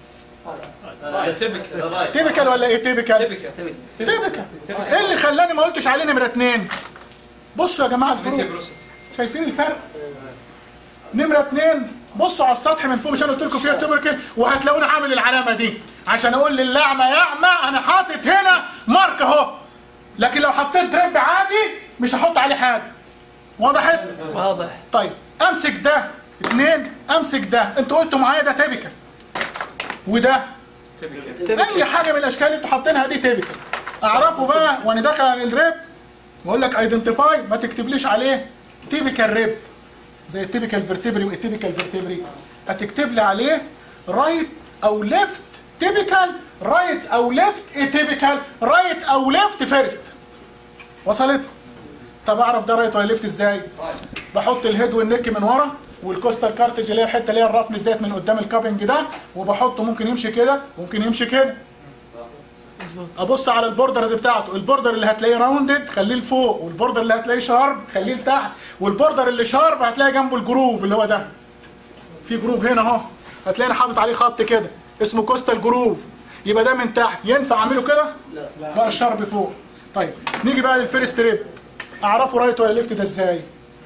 تيبيكال ولا ايه تيبيكال تيبيكال ايه اللي خلاني ما قلتش عليه نمره اتنين بصوا يا جماعه الفروق شايفين الفرق نمرة اتنين بصوا على السطح من فوق مش انا قلت لكم فيها تبركل وهتلاقوني عامل العلامة دي عشان اقول للأعمى يعمى انا حاطط هنا مارك اهو لكن لو حطيت دريب عادي مش هحط عليه حاجة وضحت؟ واضح طيب امسك ده اتنين امسك ده انتوا قلتوا معايا ده تيبيكال وده اي حاجة من الاشكال اللي انتوا حاطينها دي تيبيكال اعرفه بقى وانا داخل على الريب واقول لك ايدنتيفاي ما تكتبليش عليه تيبيكال ريب زي التيبيكال فيرتبري والتيبيكال فيرتبري هتكتب لي عليه رايت او ليفت تيبيكال رايت او ليفت اتيبيكال رايت او ليفت فيرست وصلت طب اعرف ده رايت ولا ليفت ازاي بحط الهيد والنك من ورا والكوستال كارتج اللي هي الحته اللي هي الرفنس ديت من قدام الكابنج ده وبحطه ممكن يمشي كده ممكن يمشي كده مظبوط ابص على البوردرز بتاعته البوردر اللي هتلاقيه راوندد خليه لفوق والبوردر اللي هتلاقيه شارب خليه لتحت والبوردر اللي شارب هتلاقي جنبه الجروف اللي هو ده في جروف هنا اهو هتلاقيني حاطط عليه خط كده اسمه كوستال جروف يبقى ده من تحت ينفع اعمله كده لا الشرب فوق طيب نيجي بقى للفيرست ريب اعرفه رايت ولا ليفت ده ازاي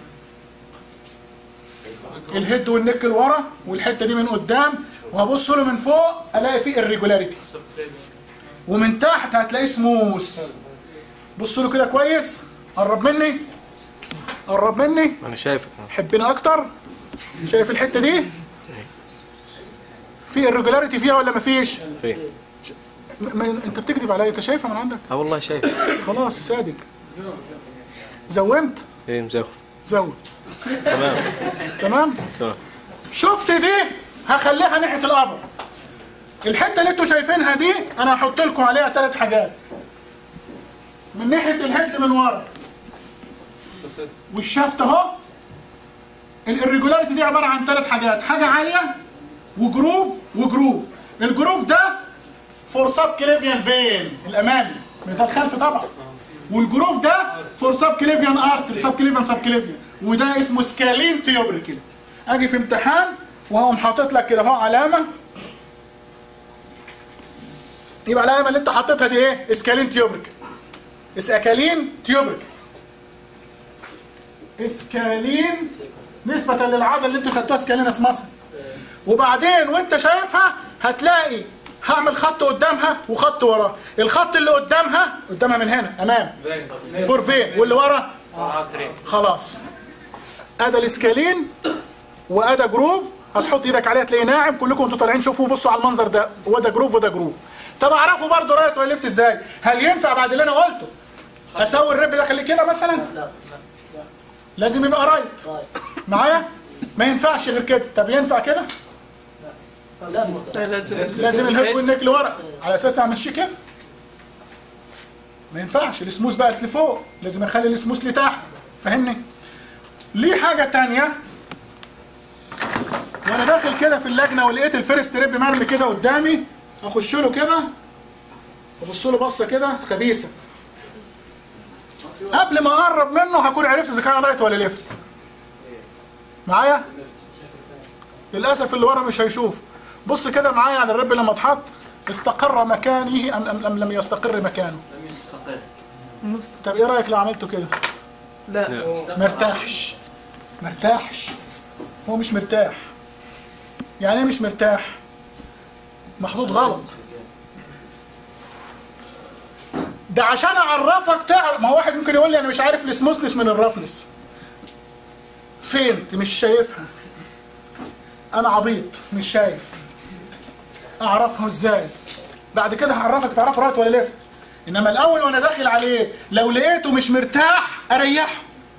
الهيد والنك لورا والحته دي من قدام وهبص له من فوق الاقي فيه irregularity ومن تحت هتلاقيه سموث بصوا له كده كويس قرب مني قرب مني انا شايفك حبنا اكتر شايف الحته دي في irregularity فيها ولا مفيش فين م- ما انت بتكذب عليا انت شايفها من عندك اه والله شايف خلاص صادق زومت ايه مزاول زود تمام تمام تمام شفت دي هخليها ناحيه القبر الحته اللي انتوا شايفينها دي انا هحط لكم عليها ثلاث حاجات من ناحيه الهيد من ورا والشافت اهو الريجولاريتي دي عباره عن ثلاث حاجات حاجه عاليه وجروف وجروف الجروف ده فور سب كليفيان فين الامامي ده الخلف طبعا والجروف ده فور سب كليفيان ارتري سب كليفيان سب كليفيان وده اسمه سكالين تيوبريكل اجي في امتحان وهقوم حاطط لك كده اهو علامه يبقى العلامه اللي انت حاططها دي ايه اسكالين تيوبريكل اسكالين تيوبريكل اسكالين نسبة للعضلة اللي انتوا خدتوها سكالينس مصر وبعدين وانت شايفها هتلاقي هعمل خط قدامها وخط وراها الخط اللي قدامها قدامها من هنا امام فور فين واللي ورا ارتري خلاص ادا الاسكالين وادا جروف هتحط ايدك عليها تلاقيه ناعم كلكم انتوا طالعين شوفوا بصوا على المنظر ده وده جروف وده جروف طب اعرفوا برضه رايت ولا ليفت ازاي هل ينفع بعد اللي انا قلته اسوي الرب ده خليه كده مثلا لا لازم يبقى رايت لا معايا ما ينفعش غير كده طب ينفع كده لا لازم لازم الهيد والنك لورا على اساس همشيه كده ما ينفعش السموث بقت لفوق لازم اخلي السموث لتحت فاهمني ليه حاجه تانية وانا داخل كده في اللجنه ولقيت الفيرست ريب مرمي كده قدامي اخش له كده ابص له بصه كده خبيثه قبل ما اقرب منه هكون عرفت اذا كان رايت ولا ليفت معايا للاسف اللي ورا مش هيشوف بص كده معايا على الرب لما اتحط استقر مكانه ام ام, أم لم يستقر مكانه طب ايه رايك لو عملته كده لا مرتاحش مرتاحش هو مش مرتاح يعني ايه مش مرتاح محطوط غلط ده عشان اعرفك تعرف ما هو واحد ممكن يقول لي انا مش عارف السموثنس من الرفنس فين انت مش شايفها انا عبيط مش شايف اعرفها ازاي بعد كده هعرفك تعرف رايت ولا ليفت انما الاول وانا داخل عليه لو لقيته مش مرتاح اريحه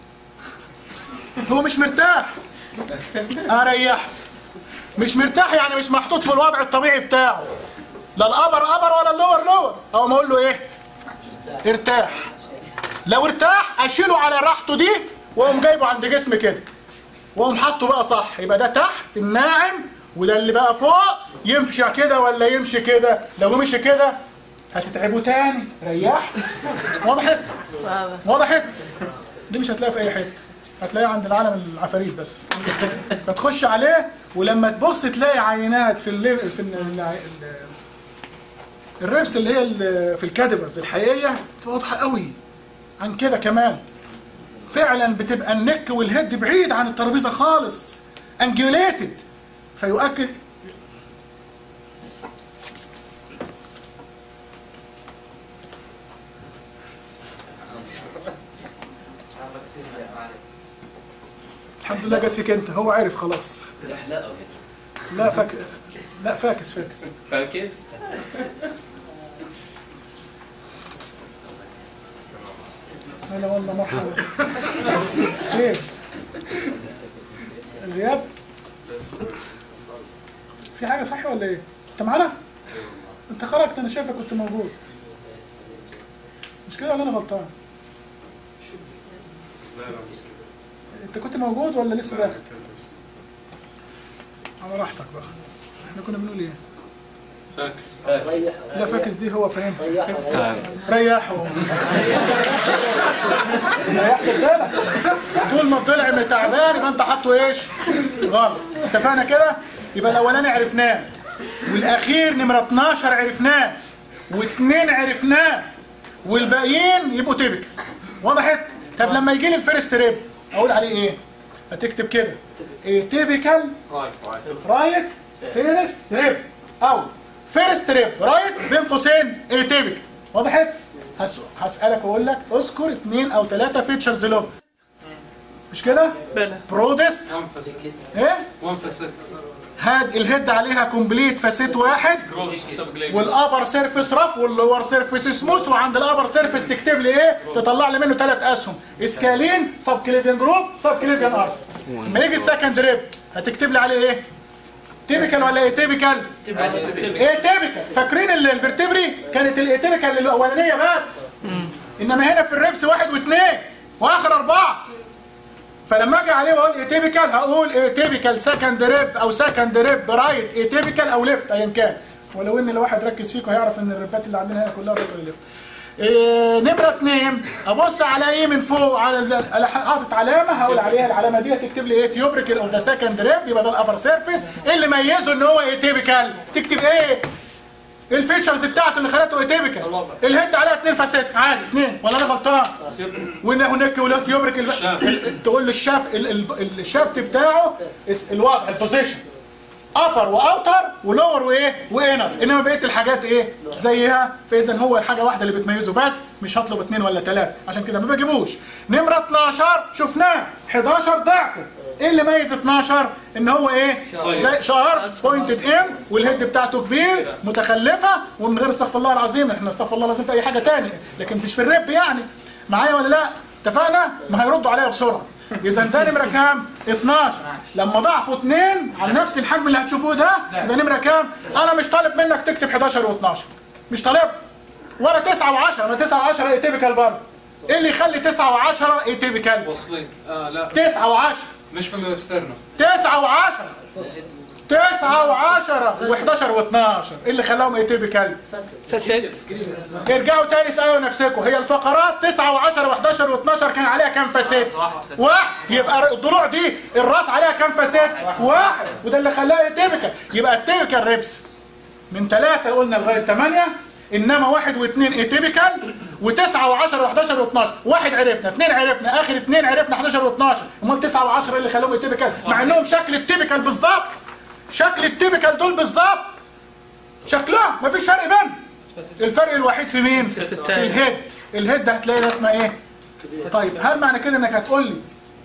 هو مش مرتاح اريحه مش مرتاح يعني مش محطوط في الوضع الطبيعي بتاعه لا الابر ابر ولا اللور لور او ما اقول له ايه ارتاح لو ارتاح اشيله على راحته دي واقوم جايبه عند جسمي كده واقوم حاطه بقى صح يبقى ده تحت الناعم وده اللي بقى فوق يمشي كده ولا يمشي كده لو مشي كده هتتعبه تاني ريح وضحت وضحت دي مش هتلاقيها في اي حته هتلاقيها عند العالم العفاريت بس فتخش عليه ولما تبص تلاقي عينات في ال في ال ال- الريبس اللي هي ال- في الكاديفرز الحقيقيه بتبقى واضحه قوي عن كده كمان فعلا بتبقى النك والهيد بعيد عن الترابيزه خالص انجوليتد فيؤكد الحمد لله جت فيك انت هو عارف خلاص لا فاك لا فاكس فاكس فاكس هلا والله مرحبا ايه الغياب في حاجه صح ولا ايه انت معانا انت خرجت انا شايفك كنت موجود مش كده ولا انا غلطان انت كنت موجود ولا لسه داخل على راحتك بقى احنا كنا بنقول ايه فاكس ريح لا فاكس دي هو فاهم ريح ريحوا ريحت الضلع طول ما الضلع تعبان يبقى انت حاطه ايش؟ غلط اتفقنا كده؟ يبقى الاولاني عرفناه والاخير نمره 12 عرفناه واثنين عرفناه والباقيين يبقوا تيبك وضحت؟ طب لما يجي لي الفيرست ريب اقول عليه ايه؟ هتكتب كده ايه تيبيكال رايت رايت رايت فيرست ريب او فيرست ريب رايت بين قوسين ايتيبك وضحت هس... هسألك واقول لك اذكر اثنين او ثلاثة فيتشرز له مش كده بلا برودست وانفس ايه وانفس هاد الهيد عليها كومبليت فاسيت واحد جروس سبليك والابر سيرفيس رف واللور سيرفيس سموث وعند الابر سيرفيس تكتب لي ايه تطلع لي منه ثلاث اسهم اسكالين سب كليفيان جروف سب كليفيان ارت لما يجي السكند ريب هتكتب لي عليه ايه تيبيكال ولا ايه تيبيكال ايه تيبيكال فاكرين ال- الفرتبري كانت الايتيبيكال الاولانيه بس انما هنا في الريبس واحد واثنين واخر اربعه فلما اجي عليه واقول ايتيبيكال هقول ايتيبيكال سكند ريب او سكند ريب رايت ايتيبيكال او ليفت ايا كان ولو ان الواحد ركز فيكم هيعرف ان الريبات اللي عندنا هنا كلها رايت ولا ليفت إيه نمرة اتنين ابص على ايه من فوق على ال- على ح- حاطط علامة هقول عليها العلامة دي هتكتب لي ايه تيوبريكال اوف ذا سكند ريب يبقى ده الابر سيرفيس ايه اللي ميزه ان هو ايتيبيكال تكتب ايه الفيتشرز بتاعته اللي خلته ايتيبيكال الهيد عليها اتنين فاسات عادي اتنين ولا انا غلطان وهنا هناك ولا تيوبريك الف... ال- تقول له الشاف ال- ال- الشافت بتاعه اس- الوضع البوزيشن ابر واوتر ولور وايه وانر انما بقيه الحاجات ايه زيها فاذا هو الحاجه واحده اللي بتميزه بس مش هطلب اثنين ولا ثلاثه عشان كده ما بجيبوش نمره 12 شفناه 11 ضعفه ايه اللي ميز 12 ان هو ايه زي شهر بوينتد ان والهيد بتاعته كبير متخلفه ومن غير استغفر الله العظيم احنا استغفر الله العظيم في اي حاجه تانية لكن مش في الرب يعني معايا ولا لا اتفقنا ما هيردوا عليا بسرعه اذا ده نمره كام 12 لما ضعفوا اثنين على نفس الحجم اللي هتشوفوه ده يبقى نمره كام انا مش طالب منك تكتب 11 و12 مش طالب ولا 9 و10 ما 9 و10 ايتيبيكال برضه ايه اللي يخلي 9 و10 ايتيبيكال واصلين اه لا 9 و10 مش في الاسترنو تسعة وعشرة تسعة وعشرة وحداشر واتناشر ايه اللي خلاهم ايتيبيكال فسد ارجعوا تاني اسألوا نفسكم هي الفقرات تسعة وعشرة وحداشر واتناشر كان عليها كام فساد واحد يبقى الضلوع دي الراس عليها كام فساد واحد وده اللي خلاها ايتيبيكال يبقى التيبيكال ريبس من ثلاثة قلنا لغاية ثمانية انما واحد واثنين ايتيبيكال وتسعة وعشرة وحداشر واتناشر واحد عرفنا اثنين عرفنا اخر اثنين عرفنا 11 واتناشر امال تسعة وعشرة اللي خلاهم ايتيبيكال مع انهم شكل التيبيكال بالظبط شكل التيبيكال دول بالظبط شكلهم مفيش فرق بينهم الفرق الوحيد في مين؟ في التاني. الهيد الهيد ده هتلاقي اسمها ايه؟ طيب هل معنى كده انك هتقول لي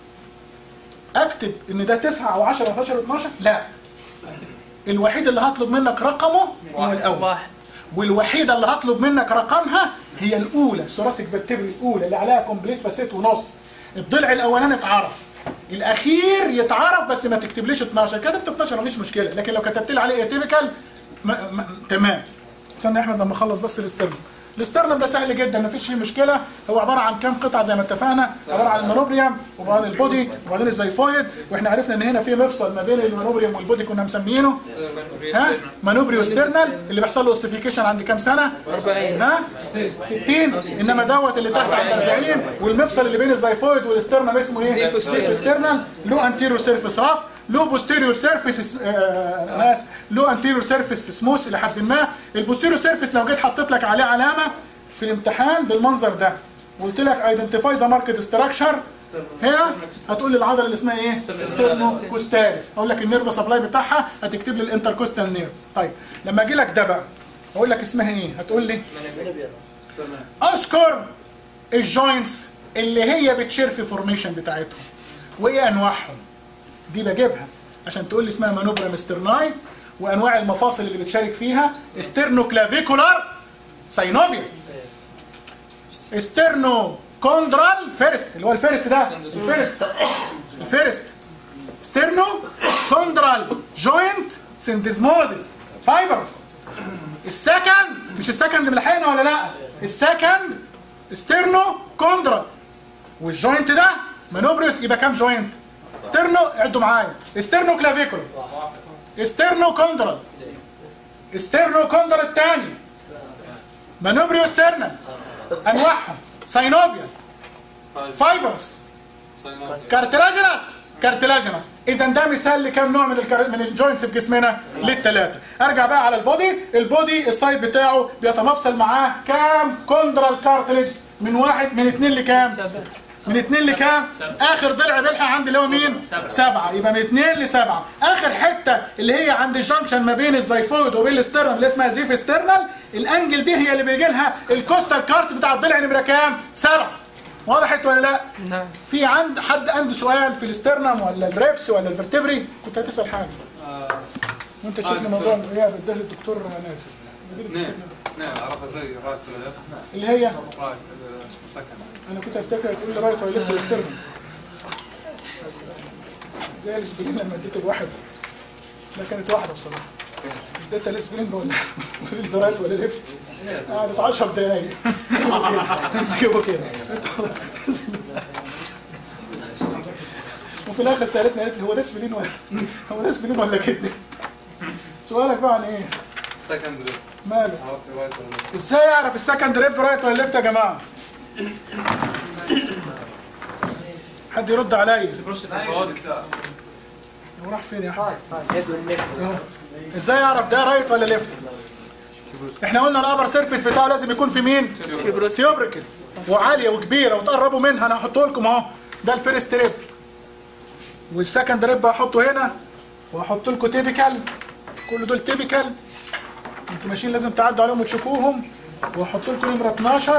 اكتب ان ده 9 او 10 او 11 او 12 لا الوحيد اللي هطلب منك رقمه هو الاول واحد والوحيده اللي هطلب منك رقمها هي الاولى الثوراسيك فيرتبري الاولى اللي عليها كومبليت فاسيت ونص الضلع الاولاني اتعرف الاخير يتعرف بس ما تكتبليش 12 كتبت 12 مفيش مشكله لكن لو كتبت لي عليه ايتيبيكال تمام استنى يا احمد لما اخلص بس الاسترنم الاسترنم ده سهل جدا مفيش فيه مشكله هو عباره عن كام قطعه زي ما اتفقنا عباره عن المانوبريوم وبعدين البودي وبعدين الزيفويد واحنا عرفنا ان هنا في مفصل ما بين المانوبريوم والبودي كنا مسمينه ها مانوبريو ستيرنال اللي بيحصل له اوستيفيكيشن عند كام سنه 40 ها 60 انما دوت اللي تحت عند 40 والمفصل اللي بين الزيفويد والاسترنال اسمه ايه زيفوستيرنال. ستيرنال له انتيريور سيرفيس راف له بوستيريور سيرفيس ناس له انتيريور سيرفيس سموث الى حد ما البوستيريور سيرفيس لو جيت حطيت لك عليه علامه في الامتحان بالمنظر ده وقلت لك ايدنتيفاي ذا ماركت ستراكشر هنا هتقول لي العضله اللي اسمها ايه؟ ستيرنو كوستاليس اقول لك النيرف سبلاي بتاعها هتكتب لي الانتركوستال نيرف طيب لما اجي لك ده بقى اقول لك اسمها ايه؟ هتقول لي اذكر الجوينتس اللي هي بتشير في فورميشن بتاعتهم وايه انواعهم دي بجيبها عشان تقول لي اسمها مانوبرا سترناي وانواع المفاصل اللي بتشارك فيها استرنو كلافيكولار ساينوفيا استرنو كوندرال فيرست اللي هو الفيرست ده الفيرست الفيرست سترنو كوندرال جوينت سندزموزيس فايبرس السكند مش السكند ملحقنا ولا لا السكند ستيرنو كوندرال والجوينت ده مانوبريوس يبقى كام جوينت ستيرنو عدوا معايا ستيرنو كلافيكول ستيرنو كوندرال ستيرنو كوندرال الثاني مانوبريو ستيرنال انواعهم ساينوفيا فايبرس كارتلاجينس كارتلاجينس اذا ده مثال لكم نوع من الكار... من الجوينتس في جسمنا للثلاثه ارجع بقى على البودي البودي السايد بتاعه بيتمفصل معاه كام كوندرال كارتليج من واحد من اثنين لكام من اثنين لكام اخر ضلع بيلحق عندي اللي هو مين سبعه يبقى من اثنين لسبعه اخر حته اللي هي عند الجنكشن ما بين الزيفويد وبين الاسترنال اللي اسمها زيف استرنال الانجل دي هي اللي بيجي لها الكوستال كارت بتاع الضلع نمره كام سبعه وضحت ولا لا نعم في عند حد عنده سؤال في الاسترنم ولا الريبس ولا الفرتبري كنت هتسال حاجه آه، وانت شفنا موضوع الغياب اداه للدكتور نافع نعم نعم عرفها زي رايت ولا ليفت اللي هي رايت سكند انا كنت افتكر تقول لي رايت ولا ليفت وسترن زي الاسبرين لما اديته الواحد ده كانت واحده بصراحه اديتها الاسبرين بقول قول لي رايت ولا ليفت قعدت 10 دقايق تجيبه كده وفي الاخر سالتني قالت لي هو ده اسبرين ولا هو ده اسبرين ولا كدني سؤالك بقى عن ايه؟ سكند ليفت ماله؟ عرفت رايت ولا ليفت ازاي اعرف السكند ريب رايت ولا ليفت يا جماعه؟ حد يرد عليا هو راح فين يا احمد؟ أهو. ازاي اعرف ده رايت ولا ليفت؟ احنا قلنا الابر سيرفيس بتاعه لازم يكون في مين؟ تيوبريكل وعاليه وكبيره وتقربوا منها انا هحطه لكم اهو ده الفيرست ريب والسكند ريب هحطه هنا وهحط لكم تيبيكال كل دول تيبيكال انتوا ماشيين لازم تعدوا عليهم وتشوفوهم وهحط لكم نمره 12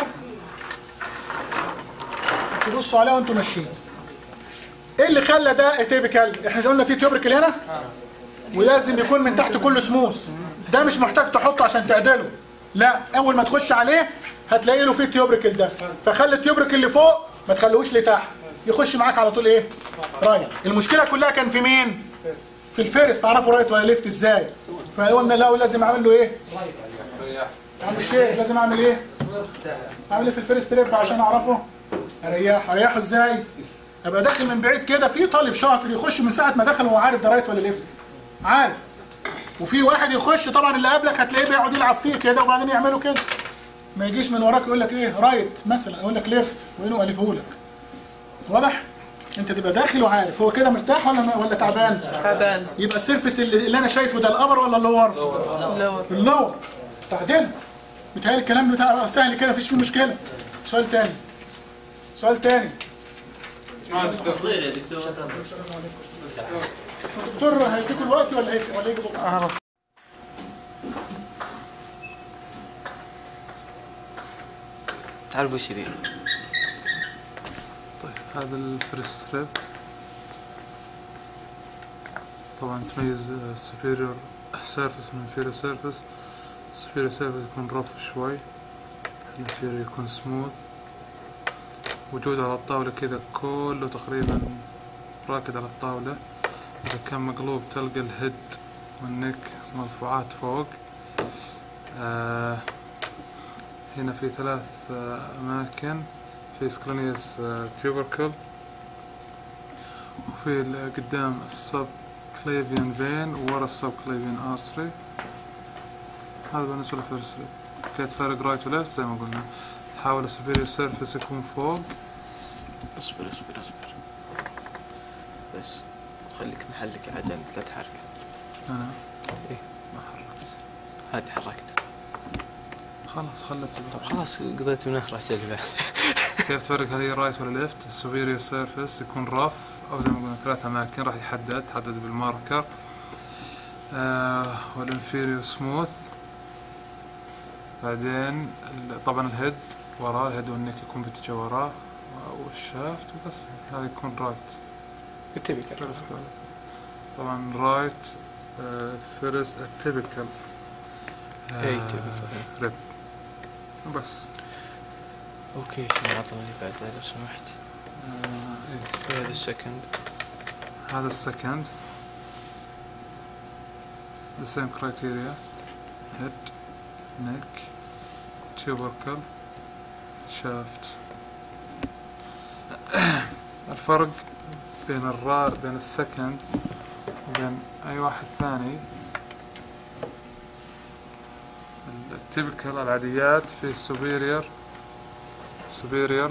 تبصوا عليها وانتوا ماشيين ايه اللي خلى ده اتيبيكال احنا قلنا في تيوبريكل هنا ولازم يكون من تحت كله سموث ده مش محتاج تحطه عشان تعدله لا اول ما تخش عليه هتلاقي له فيه تيوبريكل ده فخلي التيوبريكل اللي فوق ما تخليهوش لتحت يخش معاك على طول ايه رايت المشكله كلها كان في مين في الفيرست تعرفوا رايت ولا ليفت ازاي فقلنا لا لازم اعمل له ايه رياح عم الشيخ لازم اعمل ايه اعمل ايه في الفيرست ريب عشان اعرفه اريحه اريحه ازاي ابقى داخل من بعيد كده في طالب شاطر يخش من ساعه ما دخل وهو عارف ده رايت ولا ليفت عارف وفي واحد يخش طبعا اللي قبلك هتلاقيه بيقعد يلعب فيه كده وبعدين يعمله كده ما يجيش من وراك يقول لك ايه رايت مثلا يقول لك ليفت وينه قلبه لك واضح انت تبقى داخل وعارف هو كده مرتاح ولا ولا تعبان تعبان يبقى السيرفس اللي, اللي انا شايفه ده الابر ولا اللور لور اللور تعدل بتهيألي الكلام بتاع بقى سهل كده مفيش فيه مشكله سؤال تاني سؤال تاني ما دكتور الدكتور هيديكوا الوقت ولا هيك ولا يجي بكره؟ تعال وش ذي طيب هذا الفيرست ريب طبعا تميز السوبيريور سيرفيس من الانفيريور سيرفيس السوبيريور سيرفيس يكون رف شوي الانفيريور يكون سموث وجود على الطاولة كذا كله تقريبا راكد على الطاولة إذا كان مقلوب تلقى الهيد والنك مرفوعات فوق آه هنا في ثلاث آه أماكن في سكرينيوس تيوبركل وفي ال- قدام السب كليفيان فين وورا السب كليفيان ارتري هذا بالنسبة للفيرست كيف تفرق رايت وليفت زي ما قلنا حاول السوبيريور سيرفيس يكون فوق اصبر اصبر اصبر بس خليك محلك عاد انت لا تحرك أنا إيه. ما حركت هذه حركت خلاص خلت طب خلاص قضيت من اخر اللي بعد كيف تفرق هذه رايت ولا ليفت السوبيريور سيرفيس يكون رف او زي ما قلنا ثلاث اماكن راح يحدد تحدد بالماركر آه والانفيريور سموث بعدين ال- طبعا الهيد وراه الهيد والنك يكون باتجاه وراه والشافت وبس هذا يكون رايت التبكل طبعا رايت فيرست التيبكال اي typical. ريب بس اوكي شنو العطله اللي بعدها لو سمحت آه إيه. سوي هذا السكند هذا السكند the same criteria head neck tubercle shaft الفرق بين الرا بين السكند وبين اي واحد ثاني التيبكال العاديات في superior superior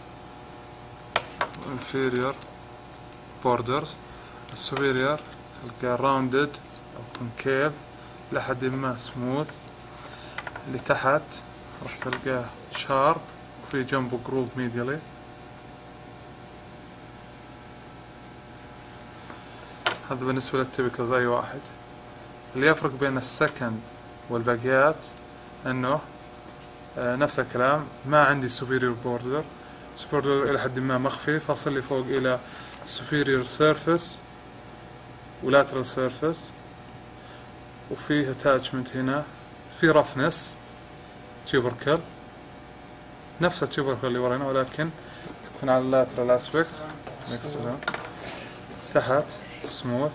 inferior borders السوبيريور تلقاه راوندد او كونكيف لحد ما سموث اللي تحت راح تلقاه شارب وفي جنبه جروف ميديالي هذا بالنسبة للتيبكال اي واحد اللي يفرق بين السكند والباقيات انه آه، نفس الكلام ما عندي superior border superior الى حد ما مخفي فاصل لي فوق الى superior surface و lateral surface وفيه اتاتشمنت هنا في رفنس تيوبركل نفس التيوبركل اللي ورانا ولكن تكون على اللاترال اسبكت تحت سموث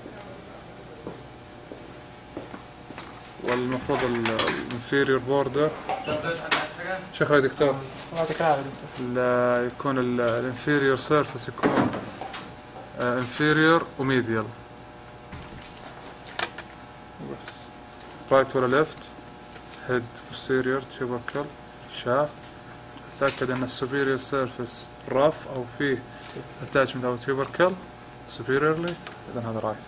والمفروض الانفيريور بوردر شكرا يا دكتور يعطيك العافيه دكتور ال- يكون الانفيريور سيرفيس يكون انفيريور وميديال بس رايت ولا ليفت هيد posterior tubercle شافت تأكد ان السوبيريور سيرفيس رف او فيه attachment او tubercle superiorly اذا هذا رايت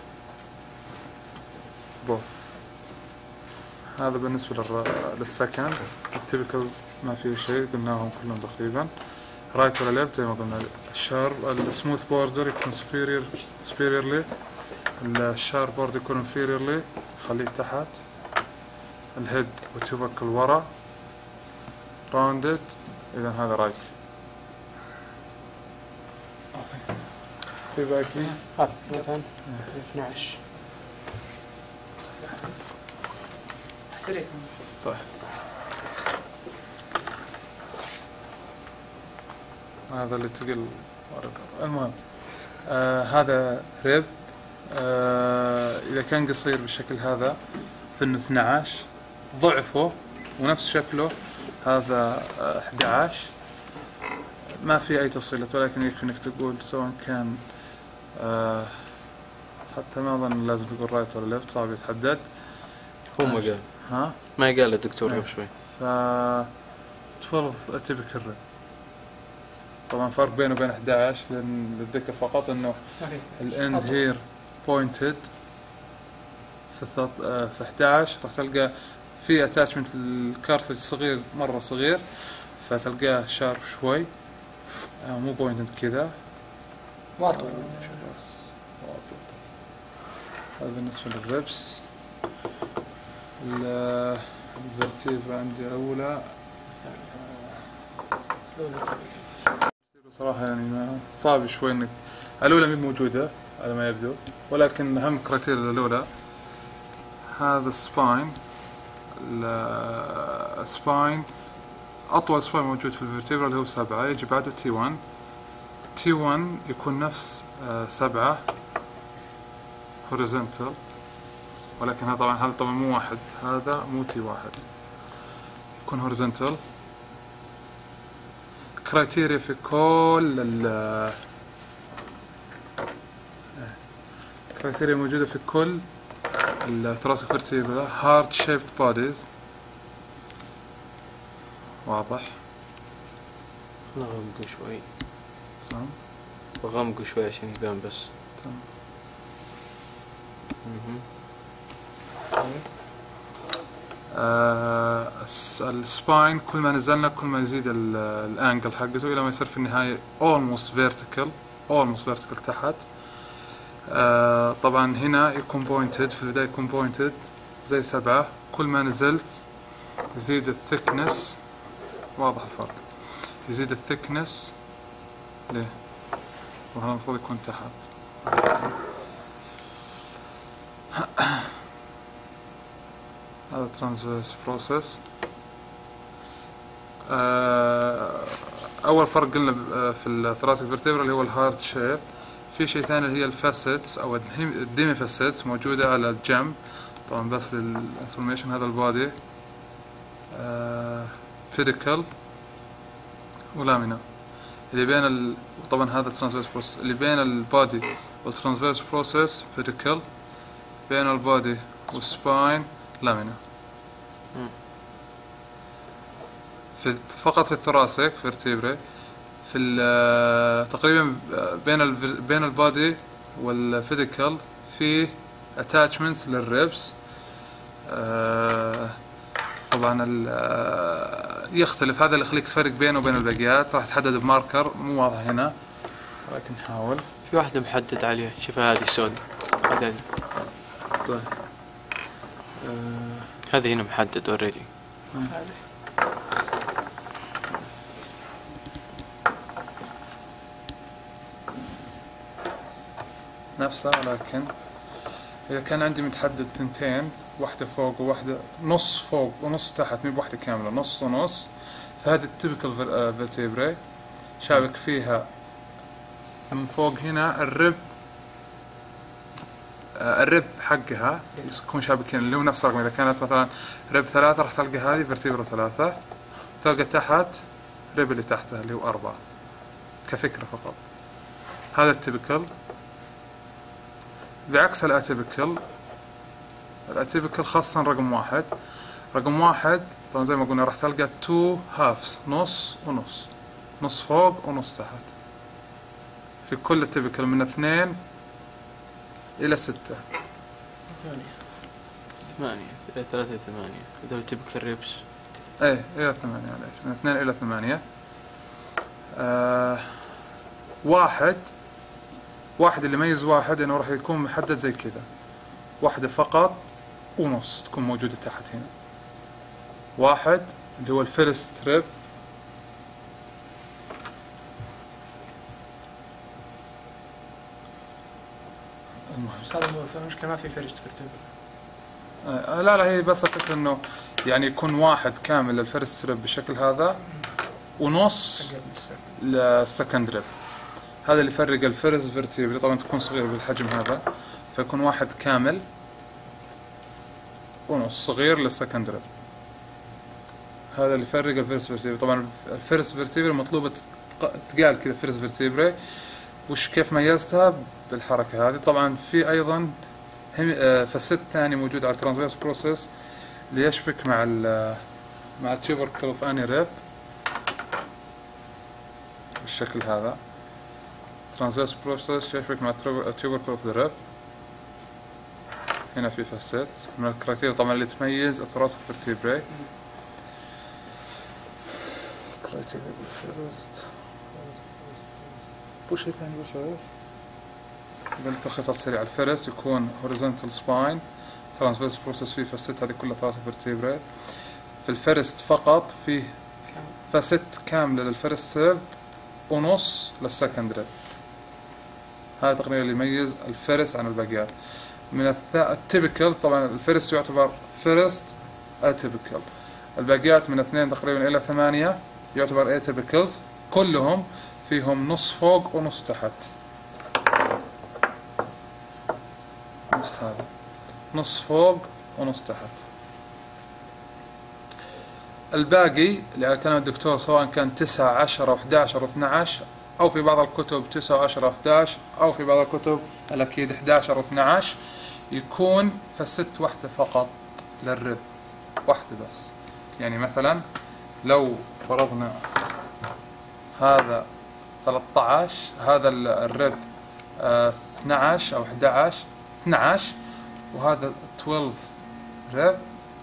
both هذا بالنسبة للر... للسكند التيبيكالز ما فيه شيء قلناهم كلهم تقريبا رايت ولا ليفت زي ما قلنا الشارب السموث بوردر يكون superior superiorly الشارب بورد يكون inferiorly خليه تحت الهيد والتوبكل ورا راوندد اذا هذا رايت في باقي هذا مثلا 12 طيب هذا اللي تقل ورقة. المهم آه هذا ريب آه إذا كان قصير بالشكل هذا في إنه 12 ضعفه ونفس شكله هذا آه 11 ما في أي تفصيلات ولكن يكفي إنك تقول سواء كان آه حتى ما أظن لازم تقول رايت ولا ليفت صعب يتحدد هو ما قال ها ما قال الدكتور قبل شوي ف 12 typical rib طبعا فرق بينه وبين 11 لان للذكر فقط انه الاند هير بوينتد في الثط... آه، في 11 راح تلقى في اتاتشمنت الكارتلج صغير مره صغير فتلقاه شارب شوي آه، مو بوينتد كذا واضح بس واضح. هذا بالنسبة للربس ال- الفرتيبرا عندي أولى صراحة يعني ما صعب شوي انك الأولى مي موجودة على ما يبدو ولكن أهم كريتيريا الأولى هذا السباين السباين أطول سباين موجود في الفرتيبرا اللي هو سبعة يجي بعده تي 1 تي 1 يكون نفس آه، سبعة هوريزونتال ولكن هذا طبعا هذا طبعا مو واحد هذا مو تي واحد يكون هوريزونتال كرايتيريا في كل ال كرايتيريا موجودة في كل الثراسك فيرتيبرا هارت شيبت بوديز واضح نغمقوا شوي تمام بغمقوا شوي عشان يبان بس تمام مهم. آه، الس- السباين كل ما نزلنا كل ما يزيد ال- الانجل حقته الى ما يصير في النهايه almost vertical almost vertical تحت آه، طبعا هنا يكون بوينتد في البدايه يكون بوينتد زي سبعة كل ما نزلت يزيد الثكنس واضح الفرق يزيد الثكنس ليه وهذا المفروض يكون تحت هذا ترانزفيرس بروسيس اول فرق قلنا ب- آه، في الثراسك فيرتيبرا اللي هو الهارد شيب في شيء ثاني اللي هي الفاسيتس او الديمي فاسيتس موجوده على الجنب طبعا بس للانفورميشن هذا البادي فيديكال ولامينا اللي بين ال... طبعا هذا ترانسفيرس بروسيس اللي بين البادي والترانسفيرس بروسيس فيديكال بين البادي والسباين لامينا مم. في فقط في الثراسك فيرتيبري في ال- تقريبا بين ال بين البادي والفيديكال في اتاتشمنتس للريبس آه، طبعا ال- آه، يختلف هذا اللي يخليك تفرق بينه وبين الباقيات راح تحدد بماركر مو واضح هنا ولكن نحاول في واحدة محدد عليها شوفها هذه السود هذه طيب آه، هذه هنا محدد اوريدي نفسها ولكن إذا كان عندي متحدد ثنتين واحدة فوق وواحدة نص فوق ونص تحت مي بواحدة كاملة نص ونص فهذه التبكال فيرتيبري شابك فيها من فوق هنا الرب آه، الرب حقها يكون شابكين اللي هو نفس الرقم اذا كانت مثلا رب ثلاثة راح تلقى هذه فيرتيبرا ثلاثة تلقى تحت رب اللي تحتها اللي هو أربعة كفكرة فقط هذا التبكل بعكس الاتيبكل الاتيبكل خاصة رقم واحد رقم واحد طبعا زي ما قلنا راح تلقى تو هافز نص ونص نص فوق ونص تحت في كل التبكل من اثنين إلى ستة ثمانية ثلاثة ثمانية هذول تبكل ريبس ايه الى ثمانية معليش من اثنين الى ثمانية آه واحد واحد اللي يميز واحد انه راح يكون محدد زي كذا واحدة فقط ونص تكون موجودة تحت هنا واحد اللي هو الفيرست تريب المهم بس هذا مو في مشكله ما في فيرست فيرتبرا آه لا لا هي بس الفكرة انه يعني يكون واحد كامل للفيرست تريب بالشكل هذا ونص للسكند ريب هذا اللي يفرق الفيرست فيرتيبري طبعا تكون صغيرة بالحجم هذا فيكون واحد كامل ونص صغير للسكند ريب هذا اللي يفرق الفيرست فيرتيبري طبعا الفيرست فيرتيبري مطلوبة تق- تقال كذا فيرست فيرتيبري وش كيف ميزتها بالحركة هذه طبعا في ايضا هم- آه، فست ثاني موجود على الترانزفيرس بروسيس ليشبك مع ال مع التيوبركل اوف اني ريب بالشكل هذا ترانزفيرس بروسيس يشبك مع التيوبركل اوف ذا ريب هنا في فست من الكرايتيريا طبعا اللي تميز الثراسك فيرتيبري كرايتيريا بالفيرست وش شيء ثاني بالفيرست بالتلخيص السريع الفيرست يكون horizontal spine transverse process فيه فست هذه كلها ثلاثة vertebrae في الفيرست فقط فيه فست كاملة للفيرست سيرب ونص للسكند ريب هذا تقريبا اللي يميز الفيرست عن الباقيات من الثا... التيبكال طبعا الفيرست يعتبر فيرست اتيبكال الباقيات من اثنين تقريبا الى ثمانية يعتبر اتيبكالز كلهم فيهم نص فوق ونص تحت نص هذا نص فوق ونص تحت الباقي اللي على كلام الدكتور سواء كان 9 10 11 و 12 او في بعض الكتب 9 10 11 او في بعض الكتب الاكيد 11 و 12 يكون فست واحدة فقط للرب واحدة بس يعني مثلا لو فرضنا هذا 13 هذا ال- الرب آه 12 او 11 12 وهذا 12 رب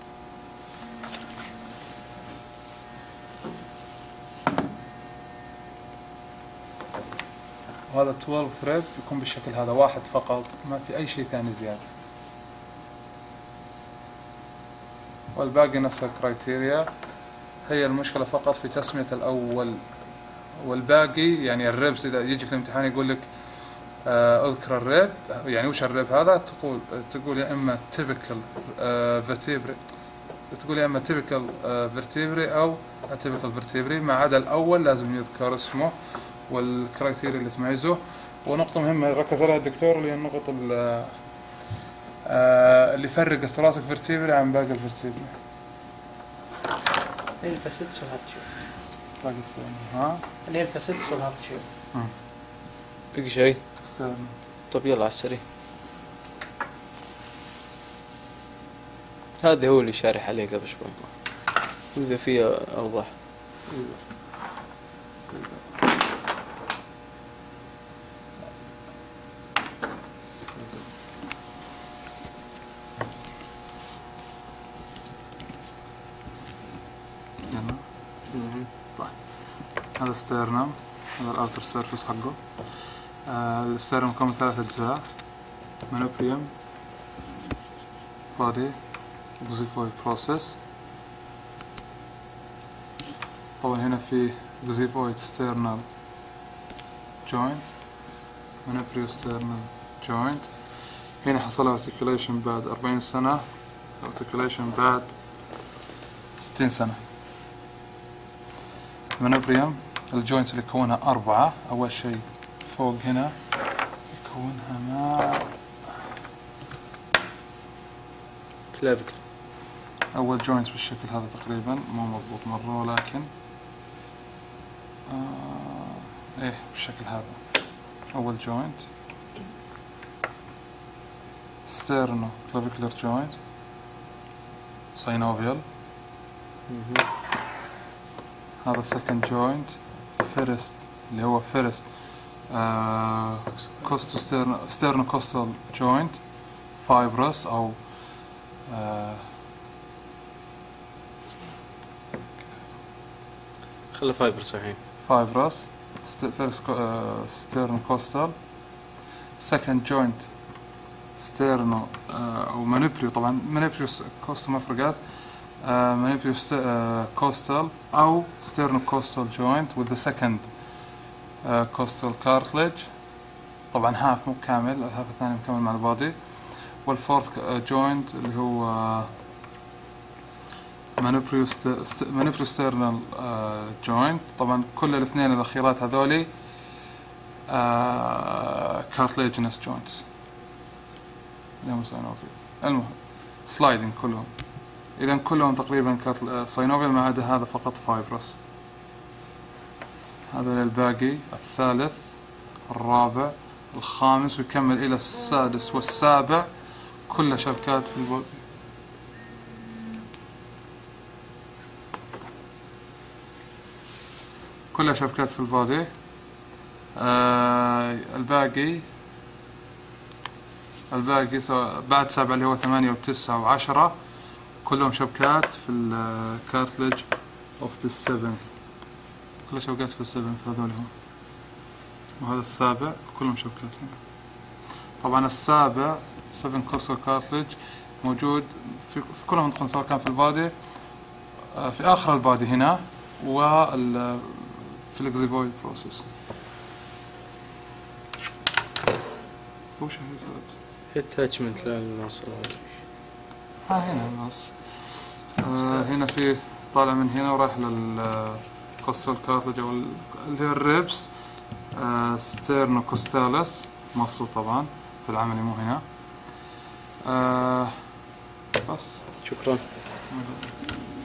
وهذا 12 ثريد يكون بالشكل هذا واحد فقط ما في اي شيء ثاني زياده والباقي نفس الكرايتيريا هي المشكله فقط في تسميه الاول والباقي يعني الريبس اذا يجي في الامتحان يقول لك آه، اذكر الريب يعني وش الريب هذا تقول تقول يا اما typical فيرتيبري تقول يا اما typical فيرتيبري او atypical فيرتيبري ما عدا الاول لازم يذكر اسمه والكرايتيريا اللي تميزه ونقطة مهمة ركز عليها الدكتور اللي هي النقط ال- آه، اللي يفرق الثراسك فيرتيبري عن باقي الفيرتيبري اللي هي الفاسيتس والهاب تيوب باقي السنة ها اللي هي الفاسيتس والهاب تيوب بقي شيء السنة طب يلا على السريع هذا هو اللي شارح عليه قبل شوي وإذا فيه أوضح يلا هذا ستيرنم هذا الاوتر سيرفيس حقه آه الستيرنم مكون من ثلاث اجزاء منوبريوم بادي اوكزيفويد بروسيس طبعا هنا في اوكزيفويد ستيرنال جوينت منوبريو ستيرنال جوينت هنا حصل ارتكيوليشن بعد 40 سنة ارتكوليشن بعد 60 سنة المنوبريوم الجوينتس اللي يكونها أربعة أول شيء فوق هنا يكونها مع كلافيكل أول جوينت بالشكل هذا تقريبا مو مضبوط مرة ولكن آه إيه بالشكل هذا أول جوينت ستيرنو كلافيكولر جوينت ساينوفيال هذا سكند جوينت فيرست اللي هو فيرست كوستو ستيرنو ستيرنو كوستال جوينت فايبرس او آه خلي فايبر صحيح فايبرس فيرست ستيرنو كوستال سكند جوينت ستيرنو او مانيبريو طبعا مانيبريو كوستال مفرقات مانيبريو كوستال او ستيرنو كوستال جوينت with the second كوستال cartilage طبعا هاف مو كامل الهاف الثاني مكمل مع البادي والفورث جوينت اللي هو مانيبريو ستيرنال جوينت طبعا كل الاثنين الاخيرات هذولي كارتليجنس جوينتس اليوم ساينوفيل المهم سلايدنج كلهم اذا كلهم تقريبا ساينوفيل ما عدا هذا فقط فايبرس هذا الباقي الثالث الرابع الخامس ويكمل الى السادس والسابع كلها شبكات في البودي كلها شبكات في البودي آه الباقي الباقي سواء بعد سبعة اللي هو ثمانية وتسعة وعشرة كلهم شبكات في الكارتلج اوف ذا سيفنث كلها شبكات في السيفنث هذول هم وهذا السابع كلهم شبكات هنا طبعا السابع 7 كوستال كارتلج موجود في, في كل منطقة سواء كان في البادي آه، في آخر البادي هنا وال في الاكزيفويد بروسيس وش هي اتاتشمنت للمواصلات ها هنا النص آه هنا في طالع من هنا ورايح للكوستال كارتلج او ال- اللي هي الريبس آه ستيرنو كوستالس مصل طبعا في العملي مو هنا آه بس شكرا